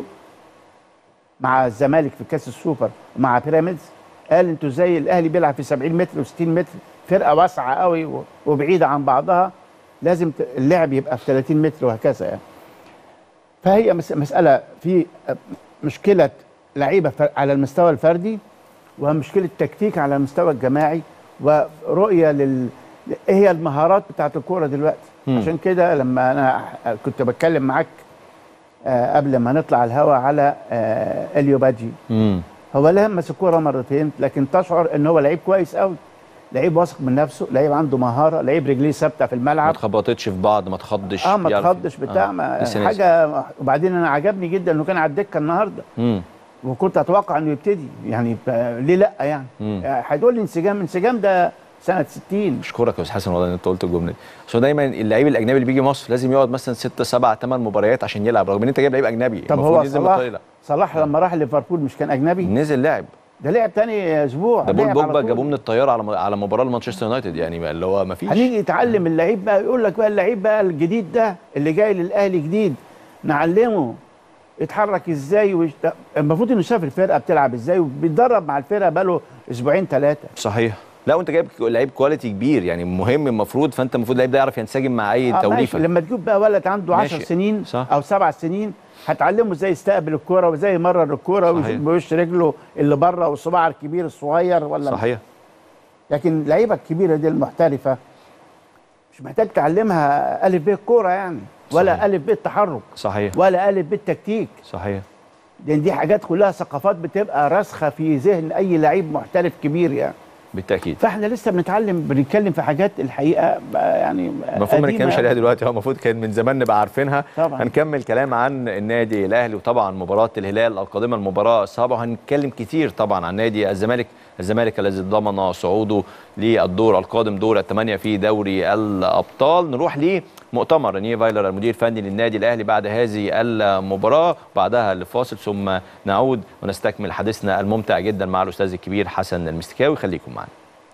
مع الزمالك في كاس السوبر ومع بيراميدز قال انتوا ازاي الاهلي بيلعب في 70 متر و60 متر فرقه واسعه قوي و- وبعيده عن بعضها لازم ت- اللعب يبقى في 30 متر وهكذا يعني فهي مس- مساله في مشكله لعيبه ف- على المستوى الفردي ومشكله تكتيك على المستوى الجماعي ورؤيه لل ايه هي المهارات بتاعت الكوره دلوقتي مم. عشان كده لما انا كنت بتكلم معاك آه، قبل ما نطلع الهوا على آه، اليو بادجي امم هو لمس الكوره مرتين لكن تشعر ان هو لعيب كويس قوي لعيب واثق من نفسه لعيب عنده مهاره لعيب رجليه ثابته في ما الملعب اتخبطتش في بعض ما تخضش اه ما يعرف- تخضش بتاع آه. ما لسه نازل. حاجه وبعدين انا عجبني جدا انه كان على الدكه النهارده مم. وكنت اتوقع انه يبتدي يعني ب- ليه لا يعني مم. آه، هتقول لي انسجام انسجام ده سنه 60 اشكرك يا استاذ حسن والله ان انت قلت الجمله دي عشان دايما اللعيب الاجنبي اللي بيجي مصر لازم يقعد مثلا 6 7 8 مباريات عشان يلعب رغم ان انت جايب لعيب اجنبي طب المفروض هو ينزل صلاح مطيلة. صلاح لما راح ليفربول مش كان اجنبي نزل لعب ده لعب تاني اسبوع ده بول لعب على بوجبا طول. جابوه من الطياره على على مباراه لمانشستر يونايتد يعني اللي هو ما فيش هنيجي يتعلم اللعيب بقى يقول لك بقى اللعيب بقى الجديد ده اللي جاي للاهلي جديد نعلمه يتحرك ازاي ويشت... المفروض انه شاف الفرقه بتلعب ازاي وبيتدرب مع الفرقه بقاله اسبوعين ثلاثه صحيح لا وانت جايب لعيب كواليتي كبير يعني مهم المفروض فانت المفروض اللعيب ده يعرف ينسجم مع اي آه توليفه ماشي لما تجيب بقى ولد عنده 10 ماشي. سنين صح. او سبع سنين هتعلمه ازاي يستقبل الكوره وازاي يمرر الكوره صحيح. ويشوف بوش رجله اللي بره والصباع الكبير الصغير ولا صحيح لكن اللعيبه الكبيره دي المحترفه مش محتاج تعلمها الف ب الكوره يعني ولا صحيح. الف ب التحرك صحيح ولا الف ب التكتيك صحيح لان دي حاجات كلها ثقافات بتبقى راسخه في ذهن اي لعيب محترف كبير يعني بالتاكيد فاحنا لسه بنتعلم بنتكلم في حاجات الحقيقه بقى يعني المفروض ما قديمة نتكلمش أوي. عليها دلوقتي هو المفروض كان من زمان نبقى عارفينها طبعا. هنكمل كلام عن النادي الاهلي وطبعا مباراه الهلال القادمه المباراه الصعبه وهنتكلم كتير طبعا عن نادي الزمالك الزمالك الذي ضمن صعوده للدور القادم دور الثمانيه في دوري الابطال نروح لمؤتمر رينيه فايلر المدير الفني للنادي الاهلي بعد هذه المباراه وبعدها لفاصل ثم نعود ونستكمل حديثنا الممتع جدا مع الاستاذ الكبير حسن المستكاوي خليكم معنا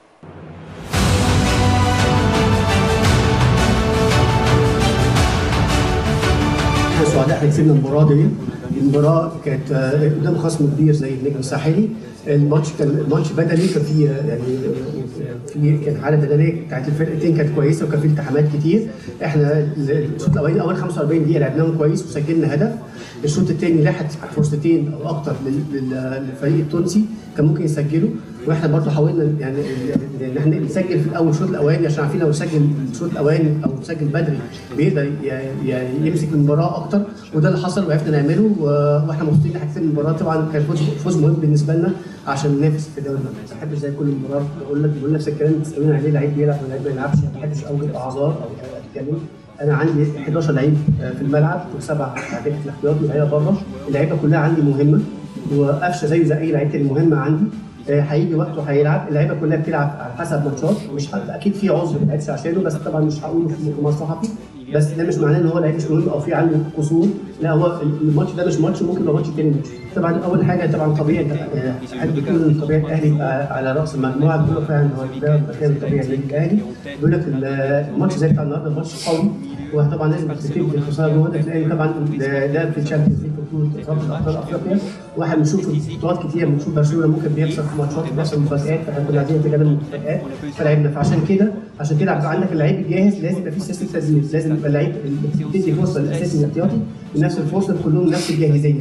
احنا سعداء احنا كسبنا المباراه دي المباراه كانت آه، قدام خصم كبير زي النجم الساحلي الماتش كان الماتش بدني كان فيه آه، يعني آه، في كان حاله بدنيه بتاعت الفرقتين كانت كويسه وكان في التحامات كتير احنا الشوط الاولاني اول 45 دقيقه لعبناهم كويس وسجلنا هدف الشوط الثاني لاحت فرصتين او اكتر لل- لل- للفريق التونسي كان ممكن يسجلوا واحنا برضه حاولنا يعني ان احنا نسجل في الاول الشوط الاولاني عشان عارفين لو سجل الشوط الاولاني او سجل بدري بيقدر ي- ي- يمسك المباراه اكتر وده اللي حصل وعرفنا نعمله و- واحنا مبسوطين ان احنا كسبنا المباراه طبعا كان فوز فوز مهم بالنسبه لنا عشان ننافس في الدوري الممتاز ما بحبش زي كل مباراه بقول لك بقول نفس الكلام بتسالوني عليه لعيب بيلعب ولا لعيب ما يلعبش ما بحبش اوجد اعذار او اتكلم انا عندي 11 لعيب في الملعب وسبع لعيبه الاحتياطي وهي بره اللعيبه كلها عندي مهمه وقفشه زيه زي اي لعيب تاني مهمه عندي آه، هيجي وقته هيلعب اللعيبه كلها بتلعب على حسب ماتشات مش ه- اكيد في عذر ما بيتقالش عشانه بس طبعا مش هقوله في مؤتمر صحفي بس ده مش معناه ان هو لعيب مش مهم او في عنده قصور لا هو الماتش ده مش ماتش ممكن يبقى ماتش تاني ماتش طبعا اول حاجه طبعا طبيعي آه، حد بيقول ان طبيعي الاهلي يبقى على راس المجموعه بيقول فعلا هو ده المكان الطبيعي للاهلي بيقول لك الماتش زي بتاع النهارده ماتش قوي وطبعا لازم تكتب في الخساره جوه ده تلاقي طبعا ده, ده في الشامبيونز ليج في بطوله رابطه ابطال افريقيا واحد بنشوف في بطولات كتير بنشوف برشلونه ممكن بيخسر في ماتشات وبيحصل مفاجآت فاحنا كنا عايزين نتجنب المفاجآت فلعبنا فعشان كده عشان كده عشان عندك اللعيب الجاهز لازم يبقى في سيستم تدريب لازم يبقى اللعيب اللي بتدي فرصه للاساسي الاحتياطي بنفس الفرصه كلهم نفس الجاهزيه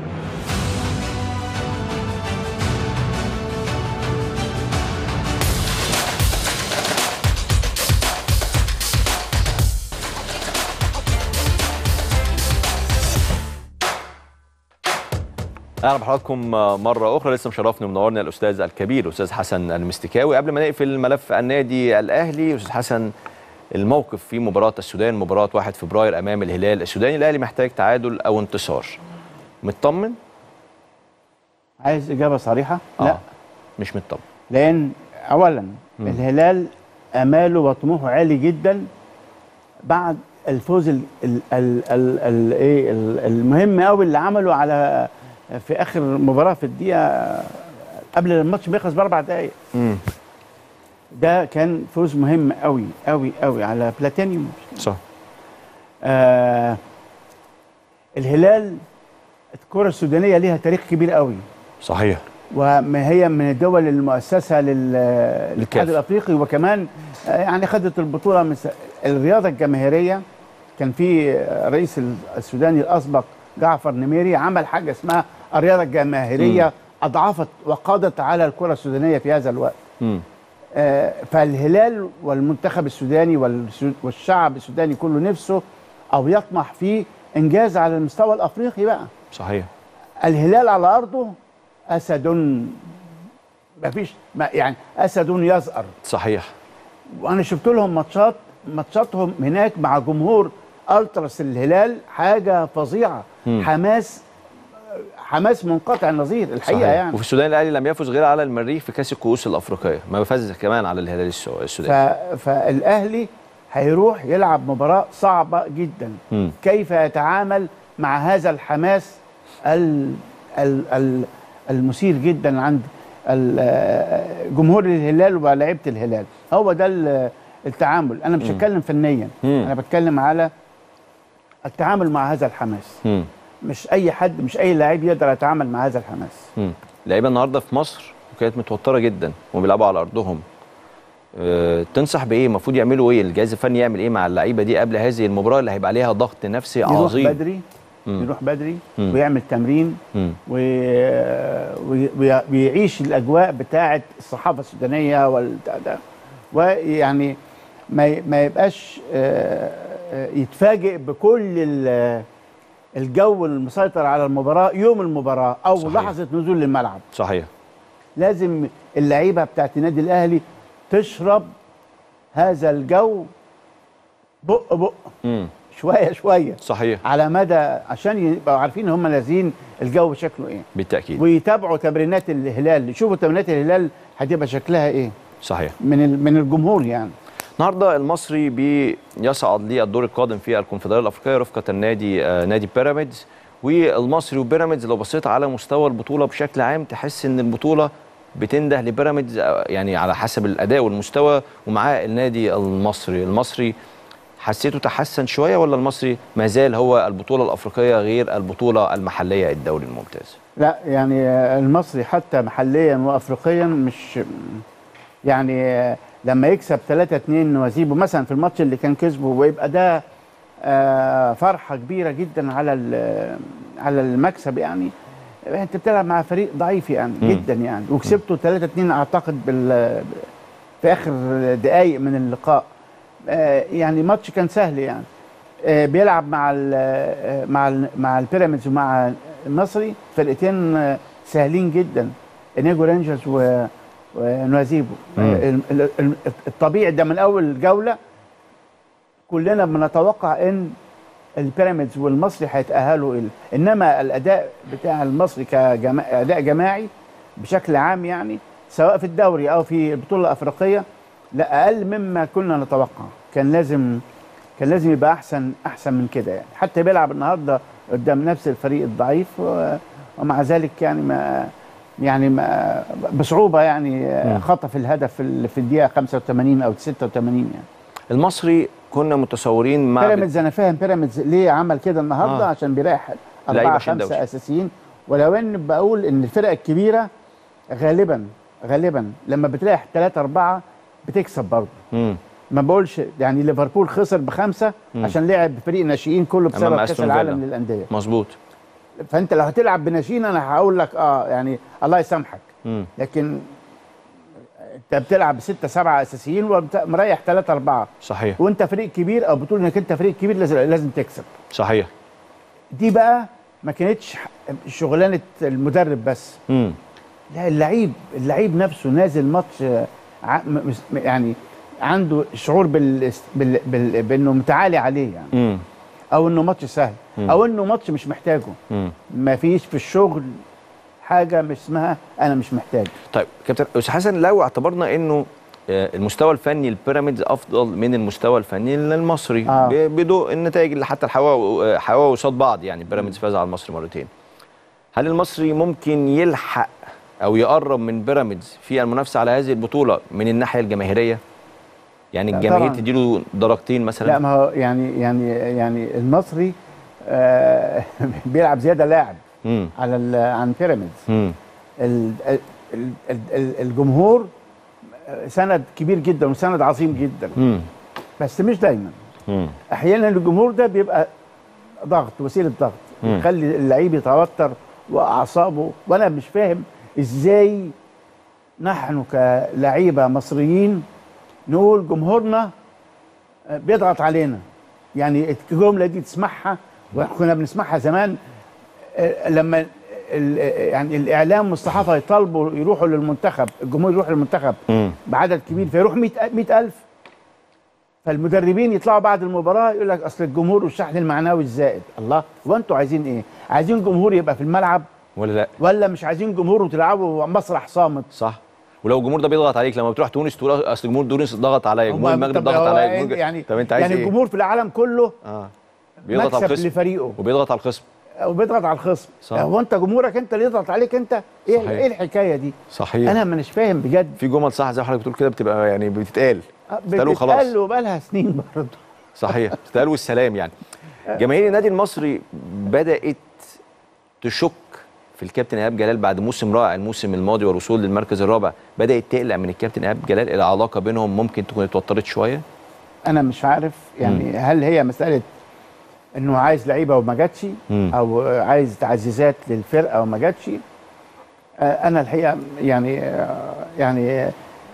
اهلا بحضراتكم مره اخرى لسه مشرفني ومنورني الاستاذ الكبير الاستاذ حسن المستكاوي قبل ما نقفل ملف النادي الاهلي استاذ حسن الموقف في مباراه السودان مباراه 1 فبراير امام الهلال السوداني الاهلي محتاج تعادل او انتصار مطمن عايز اجابه صريحه آه. لا مش مطمن لان اولا مم. الهلال اماله وطموحه عالي جدا بعد الفوز ال ال ال ال ال ايه ال- المهم قوي اللي عمله على في اخر مباراه في الدقيقه قبل الماتش ما يخلص باربع دقائق امم ده كان فوز مهم قوي قوي قوي على بلاتينيوم صح آه الهلال الكره السودانيه ليها تاريخ كبير قوي صحيح وما هي من الدول المؤسسه لل- للاتحاد للكاف. الافريقي وكمان آه، يعني خدت البطوله من س- الرياضه الجماهيريه كان في آه، رئيس ال- السوداني الاسبق جعفر نميري عمل حاجه اسمها الرياضه الجماهيريه اضعفت وقضت على الكره السودانيه في هذا الوقت مم. آه، فالهلال والمنتخب السوداني والسو- والشعب السوداني كله نفسه او يطمح في انجاز على المستوى الافريقي بقى صحيح الهلال على ارضه اسد ما فيش ما يعني اسد يزأر صحيح وانا شفت لهم ماتشات ماتشاتهم هناك مع جمهور التراس الهلال حاجه فظيعه مم. حماس حماس منقطع النظير الحقيقه صحيح. يعني وفي السودان الاهلي لم يفز غير على المريخ في كاس الكؤوس الافريقيه ما فاز كمان على الهلال السو- السوداني ف... فالاهلي هيروح يلعب مباراه صعبه جدا مم. كيف يتعامل مع هذا الحماس ال... ال... ال... المثير جدا عند ال- آه، جمهور الهلال ولاعيبه الهلال هو ده ال- التعامل انا مش مم. هتكلم فنيا مم. انا بتكلم على التعامل مع هذا الحماس مم. مش اي حد مش اي لاعب يقدر يتعامل مع هذا الحماس مم. اللعيبه النهارده في مصر وكانت متوتره جدا وهم بيلعبوا على ارضهم أه تنصح بايه المفروض يعملوا ايه الجهاز الفني يعمل ايه مع اللعيبه دي قبل هذه المباراه اللي هيبقى عليها ضغط نفسي يروح عظيم بدري مم. يروح بدري مم. ويعمل تمرين مم. و- وي- وي- ويعيش الاجواء بتاعه الصحافه السودانيه والبتاع ده ويعني ما ي- ما يبقاش آه، آه، يتفاجئ بكل ال- الجو المسيطر على المباراه يوم المباراه او صحيح. صحيح. لحظه نزول الملعب صحيح لازم اللعيبه بتاعت النادي الاهلي تشرب هذا الجو بق بق مم. شويه شويه صحيح على مدى عشان يبقوا عارفين هم نازلين الجو شكله ايه بالتاكيد ويتابعوا تمرينات الهلال يشوفوا تمرينات الهلال هتبقى شكلها ايه صحيح من ال- من الجمهور يعني النهارده المصري بيصعد للدور القادم في الكونفدراليه الافريقيه رفقه النادي آه نادي بيراميدز والمصري وبيراميدز لو بصيت على مستوى البطوله بشكل عام تحس ان البطوله بتنده لبيراميدز آه، يعني على حسب الاداء والمستوى ومعاه النادي المصري المصري حسيته تحسن شويه ولا المصري ما زال هو البطوله الافريقيه غير البطوله المحليه الدوري الممتاز لا يعني آه، المصري حتى محليا وافريقيا مش يعني آه، لما يكسب 3 2 وزيبه مثلا في الماتش اللي كان كسبه ويبقى ده آه، فرحه كبيره جدا على ال- على المكسب يعني انت بتلعب مع فريق ضعيف يعني مم. جدا يعني وكسبته 3 2 اعتقد بال في اخر دقائق من اللقاء آه، يعني ماتش كان سهل يعني آه، بيلعب مع ال آه، مع ال مع البيراميدز ومع المصري فرقتين آه، سهلين جدا انيجو رينجرز و ونوازيبو مم. آه، ال- ال- ال- الطبيعي ده من اول جوله كلنا بنتوقع ان البيراميدز والمصري هيتاهلوا الى انما الاداء بتاع المصري كاداء جماعي بشكل عام يعني سواء في الدوري او في البطوله الافريقيه لا اقل مما كنا نتوقع كان لازم كان لازم يبقى احسن احسن من كده يعني حتى بيلعب النهارده قدام نفس الفريق الضعيف و- ومع ذلك يعني ما يعني ما بصعوبه يعني مم. خطف الهدف في ال- في الدقيقه 85 او 86 يعني المصري كنا متصورين مع بيراميدز انا فاهم بيراميدز ليه عمل كده النهارده آه. آه. عشان بيريح لعيبة اربعه عشان خمسه دوشة. اساسيين ولو ان بقول ان الفرق الكبيره غالبا غالبا لما بتريح ثلاثه اربعه بتكسب برضه مم. ما بقولش يعني ليفربول خسر بخمسه مم. عشان لعب بفريق ناشئين كله أمام بسبب كاس أستون العالم فيلا. للانديه مظبوط فانت لو هتلعب بناشئين انا هقول لك اه يعني الله يسامحك مم. لكن انت بتلعب بسته سبعه اساسيين ومريح ثلاثه اربعه صحيح وانت فريق كبير او بتقول انك انت فريق كبير لازم لازم تكسب صحيح دي بقى ما كانتش شغلانه المدرب بس مم. لا اللعيب اللعيب نفسه نازل ماتش آه، ع- م- مس- يعني عنده شعور بال... بال... بال... بانه متعالي عليه يعني مم. او انه ماتش سهل مم. او انه ماتش مش محتاجه مم. ما فيش في الشغل حاجه مش اسمها انا مش محتاج طيب كابتن استاذ حسن لو اعتبرنا انه آه، المستوى الفني البيراميدز افضل من المستوى الفني للمصري آه. ب- بدون النتائج اللي حتى الحواء حواء قصاد بعض يعني بيراميدز فاز على المصري مرتين هل المصري ممكن يلحق او يقرب من بيراميدز في المنافسه على هذه البطوله من الناحيه الجماهيريه يعني لا الجماهير طبعاً. تديله درجتين مثلا لا ما هو يعني يعني يعني المصري آه بيلعب زياده لاعب مم. على ال- عن بيراميدز مم. ال- ال- ال- ال- الجمهور سند كبير جدا وسند عظيم جدا مم. بس مش دايما مم. احيانا الجمهور ده بيبقى ضغط وسيله ضغط مم. يخلي اللعيب يتوتر واعصابه وانا مش فاهم ازاي نحن كلعيبه مصريين نقول جمهورنا بيضغط علينا يعني الجمله دي تسمعها وكنا بنسمعها زمان آه، لما ال- يعني الاعلام والصحافه يطالبوا يروحوا للمنتخب الجمهور يروح للمنتخب مم. بعدد كبير فيروح 100 100000 فالمدربين يطلعوا بعد المباراه يقول لك اصل الجمهور والشحن المعنوي الزائد الله هو انتوا عايزين ايه عايزين جمهور يبقى في الملعب ولا لا ولا مش عايزين جمهور وتلعبوا مسرح صامت صح ولو الجمهور ده بيضغط عليك لما بتروح تونس تقول اصل جمهور تونس ضغط عليا جمهور هما- المغرب طب ضغط هو عليا إيه جمهور يعني طب انت عايز يعني ايه الجمهور في العالم كله اه بيضغط على مكسب الخصم لفريقه وبيضغط على الخصم وبيضغط على الخصم صح. هو انت جمهورك انت اللي يضغط عليك انت ايه صحيح. ايه الحكايه دي صحيح انا مش فاهم بجد في جمل صح زي ما حضرتك بتقول كده بتبقى يعني بتتقال بتتقال وخلاص بتتقال وبقالها سنين برضه صحيح بتتقال والسلام يعني جماهير النادي المصري بدات تشك في الكابتن ايهاب جلال بعد موسم رائع الموسم الماضي والوصول للمركز الرابع بدات تقلق من الكابتن ايهاب جلال العلاقه بينهم ممكن تكون اتوترت شويه انا مش عارف يعني هل هي مساله انه عايز لعيبه وما جاتش مم. او عايز تعزيزات للفرقه وما جاتش آه، انا الحقيقه يعني آه، يعني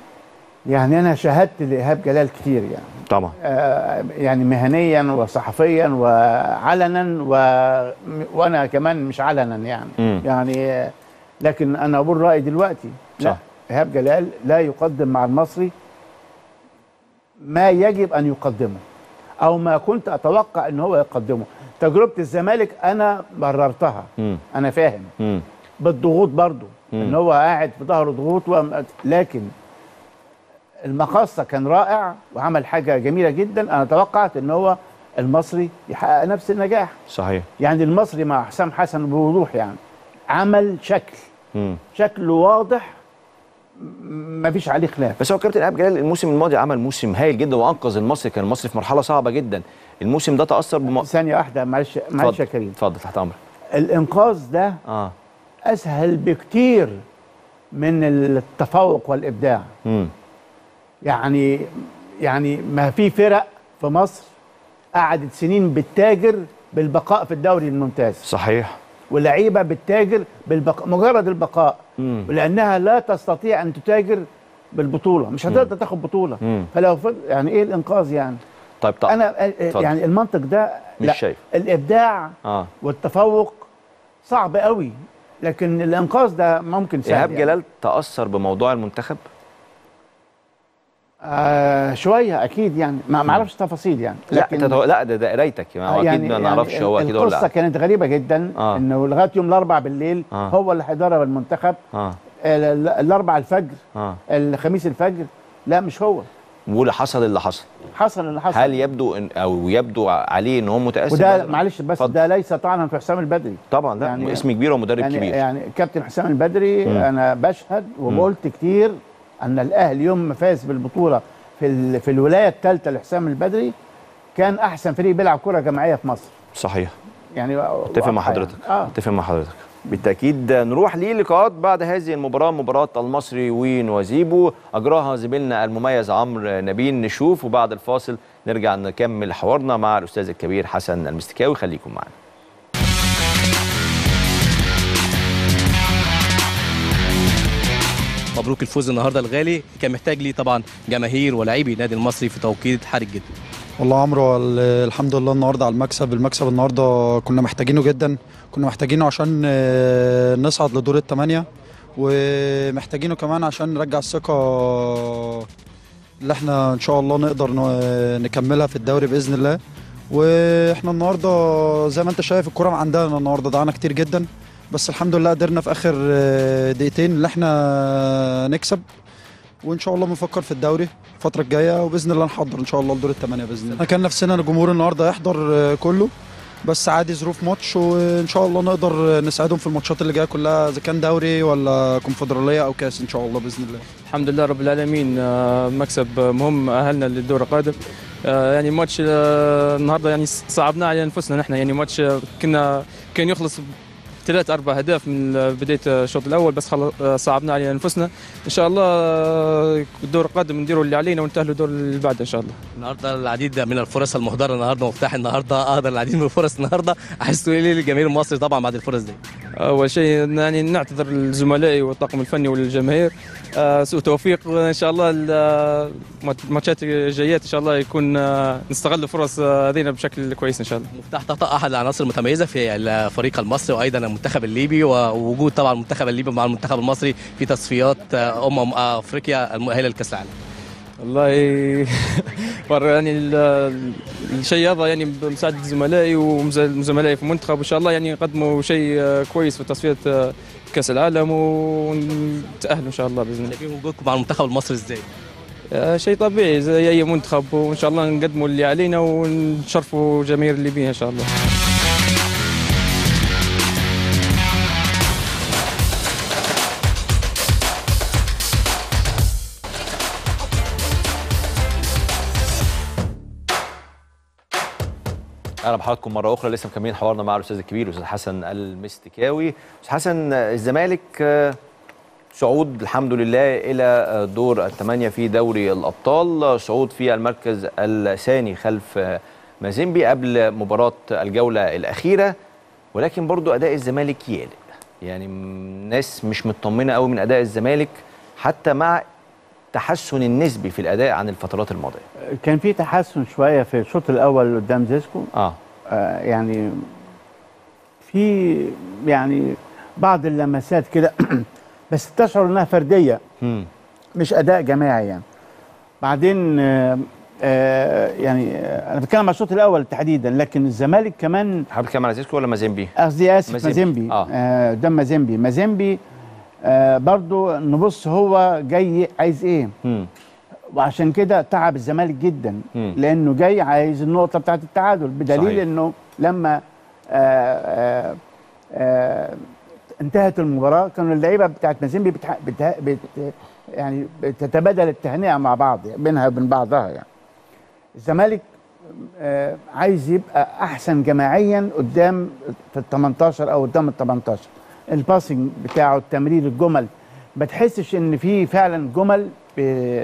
يعني انا شاهدت لايهاب جلال كتير يعني طبعا آه، يعني مهنيا وصحفيا وعلنا و... وانا كمان مش علنا يعني مم. يعني آه، لكن انا اقول رايي دلوقتي لا صح. ايهاب جلال لا يقدم مع المصري ما يجب ان يقدمه او ما كنت اتوقع ان هو يقدمه تجربه الزمالك انا بررتها مم. انا فاهم مم. بالضغوط برضو مم. ان هو قاعد في ظهره ضغوط وم- لكن المقصه كان رائع وعمل حاجه جميله جدا انا توقعت ان هو المصري يحقق نفس النجاح صحيح يعني المصري مع حسام حسن بوضوح يعني عمل شكل مم. شكل واضح ما فيش عليه خلاف بس هو كابتن ايهاب جلال الموسم الماضي عمل موسم هايل جدا وانقذ المصري كان المصري في مرحله صعبه جدا الموسم ده تاثر بم... ثانيه واحده معلش معلش يا اتفضل كريم اتفضل تحت امرك الانقاذ ده اه اسهل بكتير من التفوق والابداع امم يعني يعني ما في فرق في مصر قعدت سنين بتتاجر بالبقاء في الدوري الممتاز صحيح ولعيبه بتتاجر بالبقاء مجرد البقاء مم. لانها لا تستطيع ان تتاجر بالبطوله مش هتقدر تاخد بطوله مم. فلو فض... يعني ايه الانقاذ يعني طيب طب انا اتفضل. يعني المنطق ده مش لا شايف. الابداع اه والتفوق صعب قوي لكن الانقاذ ده ممكن سهل ايهاب يعني. جلال تاثر بموضوع المنتخب آه شويه اكيد يعني ما ما اعرفش تفاصيل يعني لا تتو... لا ده ده قرايتك يعني هو اكيد ما نعرفش هو اكيد ولا القصه لا كانت غريبه جدا آه. انه لغايه يوم الاربعاء بالليل آه. هو اللي هيدرب المنتخب اه ال- ال- الاربعاء الفجر اه الخميس الفجر لا مش هو واللي حصل اللي حصل حصل اللي حصل هل يبدو إن او يبدو عليه ان هو متاثر وده بهذا؟ معلش بس اتفضل. ده ليس طعنا في حسام البدري طبعا لا يعني- اسم كبير ومدرب يعني كبير يعني كابتن حسام البدري مم. انا بشهد وقلت كتير ان الاهلي يوم ما فاز بالبطوله في ال- في الولايه الثالثه لحسام البدري كان احسن فريق بيلعب كره جماعيه في مصر صحيح يعني اتفق مع واضحة حضرتك يعني. اه اتفق مع حضرتك بالتاكيد نروح للقاءات بعد هذه المباراه مباراه المصري وزيبو اجراها زميلنا المميز عمرو نبيل نشوف وبعد الفاصل نرجع نكمل حوارنا مع الاستاذ الكبير حسن المستكاوي خليكم معنا مبروك الفوز النهارده الغالي كان محتاج ليه طبعا جماهير ولاعبي النادي المصري في توقيت حرج جدا والله يا عمرو ال- الحمد لله النهارده على المكسب المكسب النهارده كنا محتاجينه جدا كنا محتاجينه عشان آه، نصعد لدور الثمانية ومحتاجينه كمان عشان نرجع الثقة اللي احنا ان شاء الله نقدر ن- نكملها في الدوري باذن الله واحنا النهارده زي ما انت شايف الكرة عندنا النهارده ضيعنا كتير جدا بس الحمد لله قدرنا في اخر آه، دقيقتين اللي احنا نكسب وان شاء الله بنفكر في الدوري الفتره الجايه وباذن الله نحضر ان شاء الله لدور الثمانيه باذن الله احنا كان نفسنا الجمهور النهارده يحضر آه، كله بس عادي ظروف ماتش وان شاء الله نقدر نساعدهم في الماتشات اللي جايه كلها اذا كان دوري ولا كونفدراليه او كاس ان شاء الله باذن الله الحمد لله رب العالمين آه، مكسب مهم اهلنا للدور القادم آه، يعني ماتش آه، النهارده يعني صعبنا على انفسنا نحن يعني ماتش آه، كنا كان يخلص ثلاث اربع اهداف من بدايه الشوط الاول بس خلص آه، صعبنا على انفسنا ان شاء الله آه، الدور القادم نديروا اللي علينا ونتاهلوا الدور اللي بعده ان شاء الله النهارده العديد من الفرص المهدره النهارده مفتاح النهارده اقدر العديد من الفرص النهارده عايز تقول ايه للجماهير المصري طبعا بعد الفرص دي اول شيء يعني نعتذر لزملائي والطاقم الفني والجماهير آه، سوء توفيق ان شاء الله ال- الماتشات الجايات ان شاء الله يكون آه، نستغل الفرص آه، هذينا بشكل كويس ان شاء الله مفتاح طاطا احد العناصر المتميزه في الفريق المصري وايضا المنتخب الليبي ووجود طبعا المنتخب الليبي مع المنتخب المصري في تصفيات آه، امم افريقيا المؤهله لكاس العالم والله مر يعني ال- الشيء هذا يعني بمساعدة زملائي وزملائي في المنتخب وإن شاء الله يعني يقدموا شيء آه، كويس في تصفية آه، كأس العالم ونتأهلوا إن شاء الله بإذن الله. شايفين وجودكم مع المنتخب المصري ازاي؟ آه، شيء طبيعي زي أي منتخب وإن شاء الله نقدموا اللي علينا ونشرفوا جماهير الليبيين إن شاء الله. اهلا بحضراتكم مره اخرى لسه مكملين حوارنا مع الاستاذ الكبير الاستاذ حسن المستكاوي استاذ حسن آه، الزمالك آه، صعود الحمد لله الى آه، دور الثمانيه في دوري الابطال آه، صعود في المركز الثاني خلف آه، مازيمبي قبل مباراه الجوله الاخيره ولكن برضو اداء الزمالك يقلق يعني م- ناس مش مطمنه قوي من اداء الزمالك حتى مع تحسن النسبي في الاداء عن الفترات الماضيه كان في تحسن شويه في الشوط الاول قدام زيسكو اه, آه يعني في يعني بعض اللمسات كده بس تشعر انها فرديه مم. مش اداء جماعي يعني بعدين آه آه يعني آه انا بتكلم على الشوط الاول تحديدا لكن الزمالك كمان حابب تتكلم على زيسكو ولا مازيمبي قصدي اسف مازيمبي. مازيمبي آه. آه قدام مازيمبي مازيمبي آه برضو نبص هو جاي عايز ايه مم. وعشان كده تعب الزمالك جدا مم. لانه جاي عايز النقطه بتاعت التعادل بدليل صحيح. انه لما آه آه آه انتهت المباراه كانوا اللعيبه بتاعت مازيمبي بتح... بت... بت... يعني بتتبادل التهنئه مع بعض يعني بينها وبين بعضها يعني الزمالك آه عايز يبقى احسن جماعيا قدام في ال 18 او قدام ال 18 الباسنج بتاعه التمرير الجمل ما تحسش ان في فعلا جمل ب-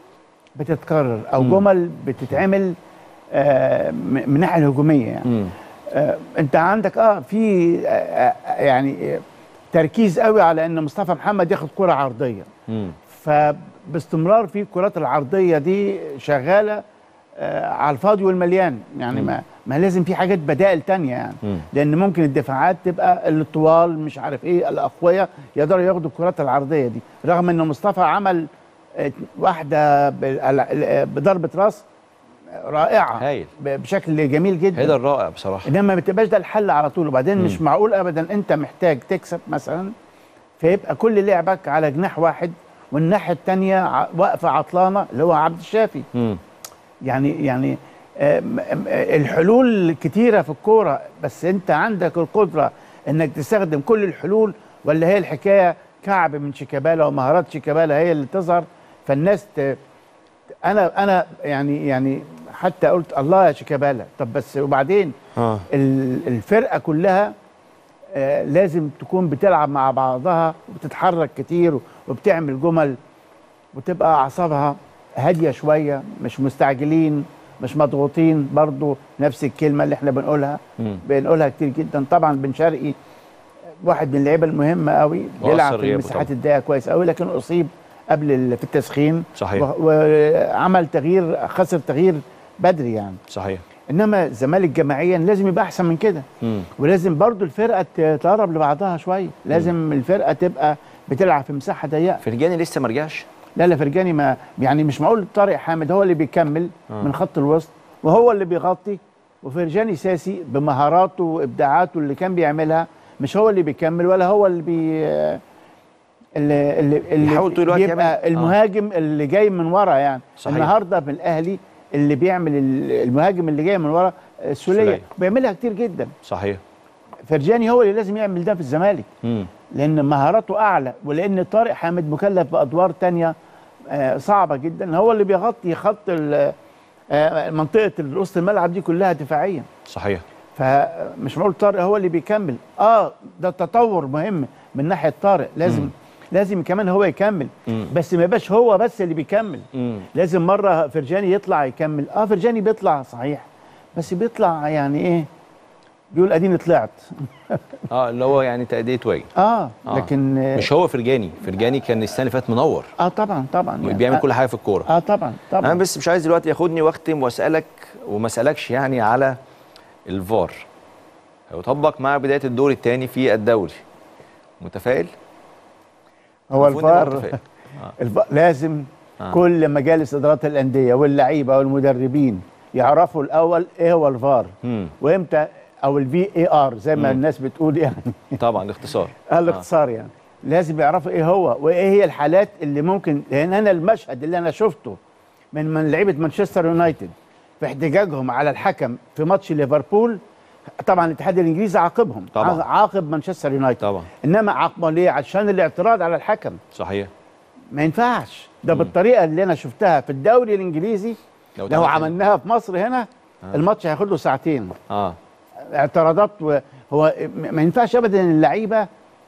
بتتكرر او مم. جمل بتتعمل آه، م- من الناحيه الهجوميه يعني مم. آه، انت عندك اه في آه، آه، يعني آه، تركيز قوي على ان مصطفى محمد ياخد كره عرضيه مم. فباستمرار في الكرات العرضيه دي شغاله آه، على الفاضي والمليان يعني مم. ما ما لازم في حاجات بدائل تانية يعني مم. لان ممكن الدفاعات تبقى الطوال مش عارف ايه الاقوياء يقدروا ياخدوا الكرات العرضيه دي رغم ان مصطفى عمل آه، واحده بال- بضربه راس رائعه هايل. ب- بشكل جميل جدا هيدا الرائع بصراحه انما ما تبقاش ده الحل على طول وبعدين مم. مش معقول ابدا انت محتاج تكسب مثلا فيبقى كل لعبك على جناح واحد والناحيه الثانيه واقفه عطلانه اللي هو عبد الشافي مم. يعني يعني آم، آم، الحلول كتيره في الكوره بس انت عندك القدره انك تستخدم كل الحلول ولا هي الحكايه كعب من شيكابالا ومهارات شيكابالا هي اللي تظهر فالناس ت... انا انا يعني يعني حتى قلت الله يا شيكابالا طب بس وبعدين اه ال- الفرقه كلها آه، لازم تكون بتلعب مع بعضها وبتتحرك كتير وبتعمل جمل وتبقى اعصابها هاديه شويه مش مستعجلين مش مضغوطين برضو نفس الكلمه اللي احنا بنقولها مم. بنقولها كتير جدا طبعا بن شرقي واحد من اللعيبه المهمه قوي وأثر بيلعب في غيابه المساحات طبعاً. الضيقه كويس قوي لكن اصيب قبل ال- في التسخين صحيح. و- وعمل تغيير خسر تغيير بدري يعني صحيح انما الزمالك جماعيا لازم يبقى احسن من كده مم. ولازم برضو الفرقه ت- تقرب لبعضها شويه لازم الفرقه تبقى بتلعب في مساحه ضيقه فرجاني لسه ما رجعش لا لا فرجاني ما يعني مش معقول طارق حامد هو اللي بيكمل آه. من خط الوسط وهو اللي بيغطي وفرجاني ساسي بمهاراته وابداعاته اللي كان بيعملها مش هو اللي بيكمل ولا هو اللي بي اللي اللي, اللي بيحاول طول الوقت بيبقى يعمل- آه. المهاجم اللي جاي من ورا يعني صحيح. النهارده في الاهلي اللي بيعمل ال- المهاجم اللي جاي من ورا السوليه سولية. بيعملها كتير جدا صحيح فرجاني هو اللي لازم يعمل ده في الزمالك مم. لان مهاراته اعلى ولان طارق حامد مكلف بادوار تانية آه، صعبه جدا هو اللي بيغطي خط ال- آه، منطقه وسط الملعب دي كلها دفاعيا صحيح فمش معقول طارق هو اللي بيكمل اه ده تطور مهم من ناحيه طارق لازم مم. لازم كمان هو يكمل مم. بس ما يبقاش هو بس اللي بيكمل مم. لازم مره فرجاني يطلع يكمل اه فرجاني بيطلع صحيح بس بيطلع يعني ايه بيقول اديني طلعت اه اللي هو يعني تأدية واجب اه لكن آه مش هو فرجاني فرجاني كان السنه اللي فاتت منور اه طبعا طبعا يعني بيعمل آه كل حاجه في الكوره اه طبعا طبعا انا بس مش عايز دلوقتي ياخدني واختم واسالك وما اسالكش يعني على الفار هيطبق مع بدايه الدور الثاني في الدوري متفائل هو المفروض نبقى الفار متفائل. الف... لازم آه. آه. كل مجالس ادارات الانديه واللعيبه والمدربين يعرفوا الاول ايه هو الفار مم. وامتى او الفي اي ار زي ما مم. الناس بتقول يعني طبعا الاختصار آه الاختصار يعني لازم يعرفوا ايه هو وايه هي الحالات اللي ممكن لان انا المشهد اللي انا شفته من من لعيبه مانشستر يونايتد في احتجاجهم على الحكم في ماتش ليفربول طبعا الاتحاد الانجليزي عاقبهم طبعاً. عاقب مانشستر يونايتد طبعا انما عاقبه ليه عشان الاعتراض على الحكم صحيح ما ينفعش ده بالطريقه اللي انا شفتها في الدوري الانجليزي لو لو, اتعمل عملناها في مصر هنا آه. الماتش هياخد له ساعتين اه اعتراضات و... هو م- ما ينفعش ابدا إن اللعيبه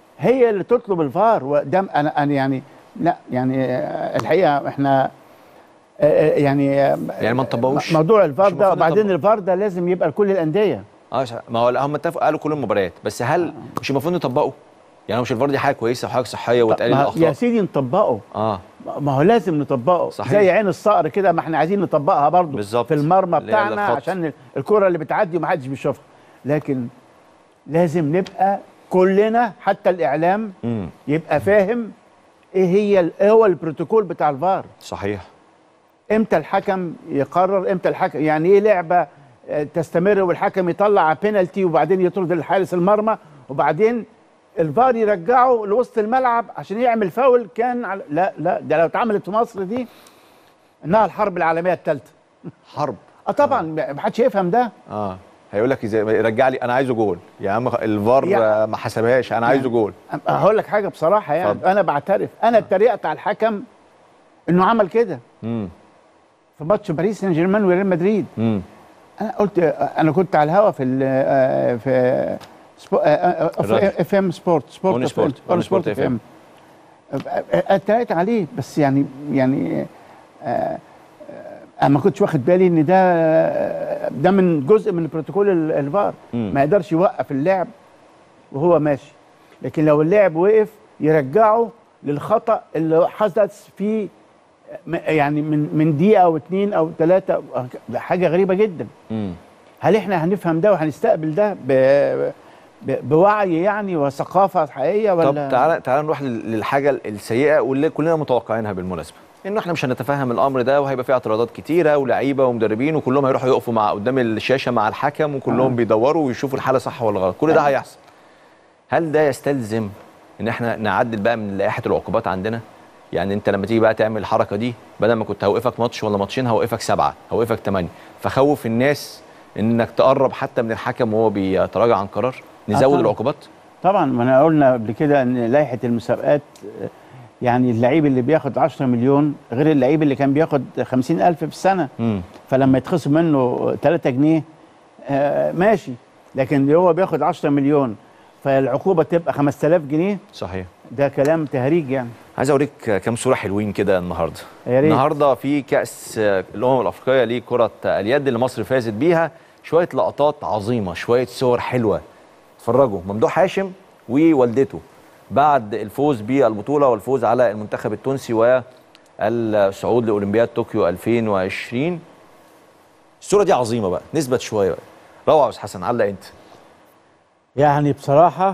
هي اللي تطلب الفار وده انا انا يعني لا يعني آه، الحقيقه احنا آه، آه، يعني آه، يعني ما نطبقوش موضوع الفار مش ده المفروض وبعدين نطبق. الفار ده لازم يبقى لكل الانديه اه صح. ما هو هم اتفقوا قالوا كل المباريات بس هل مش المفروض نطبقه يعني مش الفار دي حاجه كويسه وحاجه صحيه وتقلل ما- يا الاخطاء سيدي نطبقه اه ما هو لازم نطبقه صحيح. زي عين الصقر كده ما احنا عايزين نطبقها برضه بالظبط. في المرمى اللي هي بتاعنا الخط. عشان الكره اللي بتعدي ومحدش بيشوفها لكن لازم نبقى كلنا حتى الاعلام امم يبقى فاهم ايه هي ال- ايه هو البروتوكول بتاع الفار صحيح امتى الحكم يقرر امتى الحكم يعني ايه لعبه آه، تستمر والحكم يطلع بينالتي وبعدين يطرد الحارس المرمى وبعدين الفار يرجعه لوسط الملعب عشان يعمل فاول كان على لا لا ده لو اتعملت في مصر دي انها الحرب العالميه الثالثه حرب اه طبعا ما حدش يفهم ده اه هيقول لك ازاي رجع لي انا عايزه جول يا عم الفار يا- آه، ما حسبهاش انا عايزه جول هقول لك حاجه بصراحه يعني اتفضل. انا بعترف انا اتريقت على الحكم انه عمل كده امم في ماتش باريس سان جيرمان وريال مدريد امم انا قلت انا كنت على الهوا في ال- آه، في سبو- آه، آه، الراديو. اف ام سبورت أون سبورت سبورت. أون اون سبورت سبورت FM. اف ام اتريقت عليه بس يعني يعني آه، آه، انا ما كنتش واخد بالي ان ده آه، ده من جزء من بروتوكول ال- الفار مم. ما يقدرش يوقف اللعب وهو ماشي لكن لو اللاعب وقف يرجعه للخطا اللي حدث فيه م- يعني من من دقيقه او اتنين او ثلاثه حاجه غريبه جدا امم هل احنا هنفهم ده وهنستقبل ده ب... ب... بوعي يعني وثقافه حقيقيه ولا طب تعالى تعالى نروح لل- للحاجه السيئه واللي كلنا متوقعينها بالمناسبه انه احنا مش هنتفهم الامر ده وهيبقى فيه اعتراضات كتيره ولاعيبه ومدربين وكلهم هيروحوا يقفوا مع قدام الشاشه مع الحكم وكلهم آه. بيدوروا ويشوفوا الحاله صح ولا غلط كل ده آه. هيحصل هل ده يستلزم ان احنا نعدل بقى من لائحه العقوبات عندنا يعني انت لما تيجي بقى تعمل الحركه دي بدل ما كنت هوقفك ماتش ولا ماتشين هوقفك سبعه هوقفك ثمانيه فخوف الناس انك تقرب حتى من الحكم وهو بيتراجع عن قرار نزود طبعاً. العقوبات طبعا ما انا قلنا قبل كده ان لائحه المسابقات آه، يعني اللعيب اللي بياخد 10 مليون غير اللعيب اللي كان بياخد 50 ألف في السنة امم فلما يتخصم منه 3 جنيه آه ماشي لكن اللي هو بياخد 10 مليون فالعقوبة تبقى 5000 جنيه صحيح ده كلام تهريج يعني عايز اوريك كام صوره حلوين كده النهارده يا ريت. النهارده في كاس الامم الافريقيه لكره اليد اللي مصر فازت بيها شويه لقطات عظيمه شويه صور حلوه اتفرجوا ممدوح هاشم ووالدته بعد الفوز بالبطوله والفوز على المنتخب التونسي والصعود لاولمبياد طوكيو 2020 الصوره دي عظيمه بقى نثبت شويه بقى روعه يا استاذ حسن علق انت يعني بصراحة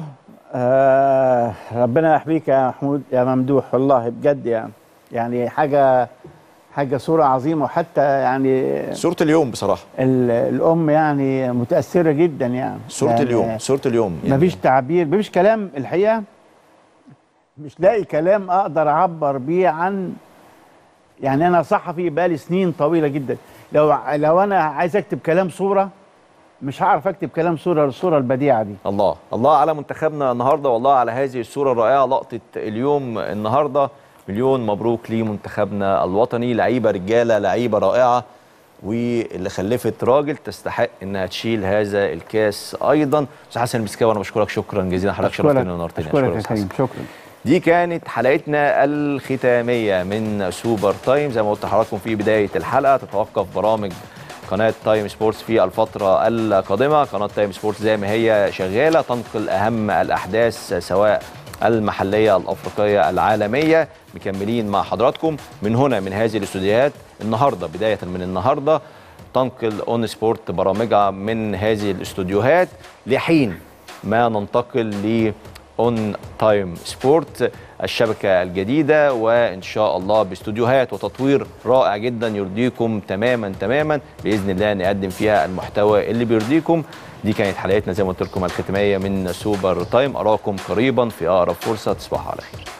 آه ربنا يحميك يا محمود يا ممدوح والله بجد يعني يعني حاجة حاجة صورة عظيمة وحتى يعني صوره اليوم بصراحه ال- الأم يعني متأثرة جدا يعني صوره يعني اليوم صوره اليوم مفيش تعبير مفيش كلام الحقيقة مش لاقي كلام أقدر أعبر بيه عن يعني انا صحفي بقالي سنين طويله جدا لو لو انا عايز اكتب كلام صوره مش هعرف اكتب كلام صوره الصوره البديعه دي الله الله على منتخبنا النهارده والله على هذه الصوره الرائعه لقطه اليوم النهارده مليون مبروك لمنتخبنا الوطني لعيبه رجاله لعيبه رائعه واللي خلفت راجل تستحق انها تشيل هذا الكاس ايضا استاذ حسن المسكاوي انا بشكرك شكرا جزيلا حضرتك أشكرك- شرفتني ونورتني اشكرك يا أستاذ كريم شكرا دي كانت حلقتنا الختامية من سوبر تايم زي ما قلت لحضراتكم في بداية الحلقة تتوقف برامج قناة تايم سبورتس في الفترة القادمة قناة تايم سبورتس زي ما هي شغالة تنقل أهم الأحداث سواء المحلية الأفريقية العالمية مكملين مع حضراتكم من هنا من هذه الاستوديوهات النهاردة بداية من النهاردة تنقل اون سبورت برامجها من هذه الاستوديوهات لحين ما ننتقل ل اون تايم سبورت الشبكه الجديده وان شاء الله باستوديوهات وتطوير رائع جدا يرضيكم تماما تماما باذن الله نقدم فيها المحتوى اللي بيرضيكم دي كانت حلقتنا زي ما قلت لكم الختاميه من سوبر تايم اراكم قريبا في اقرب فرصه تصبحوا على خير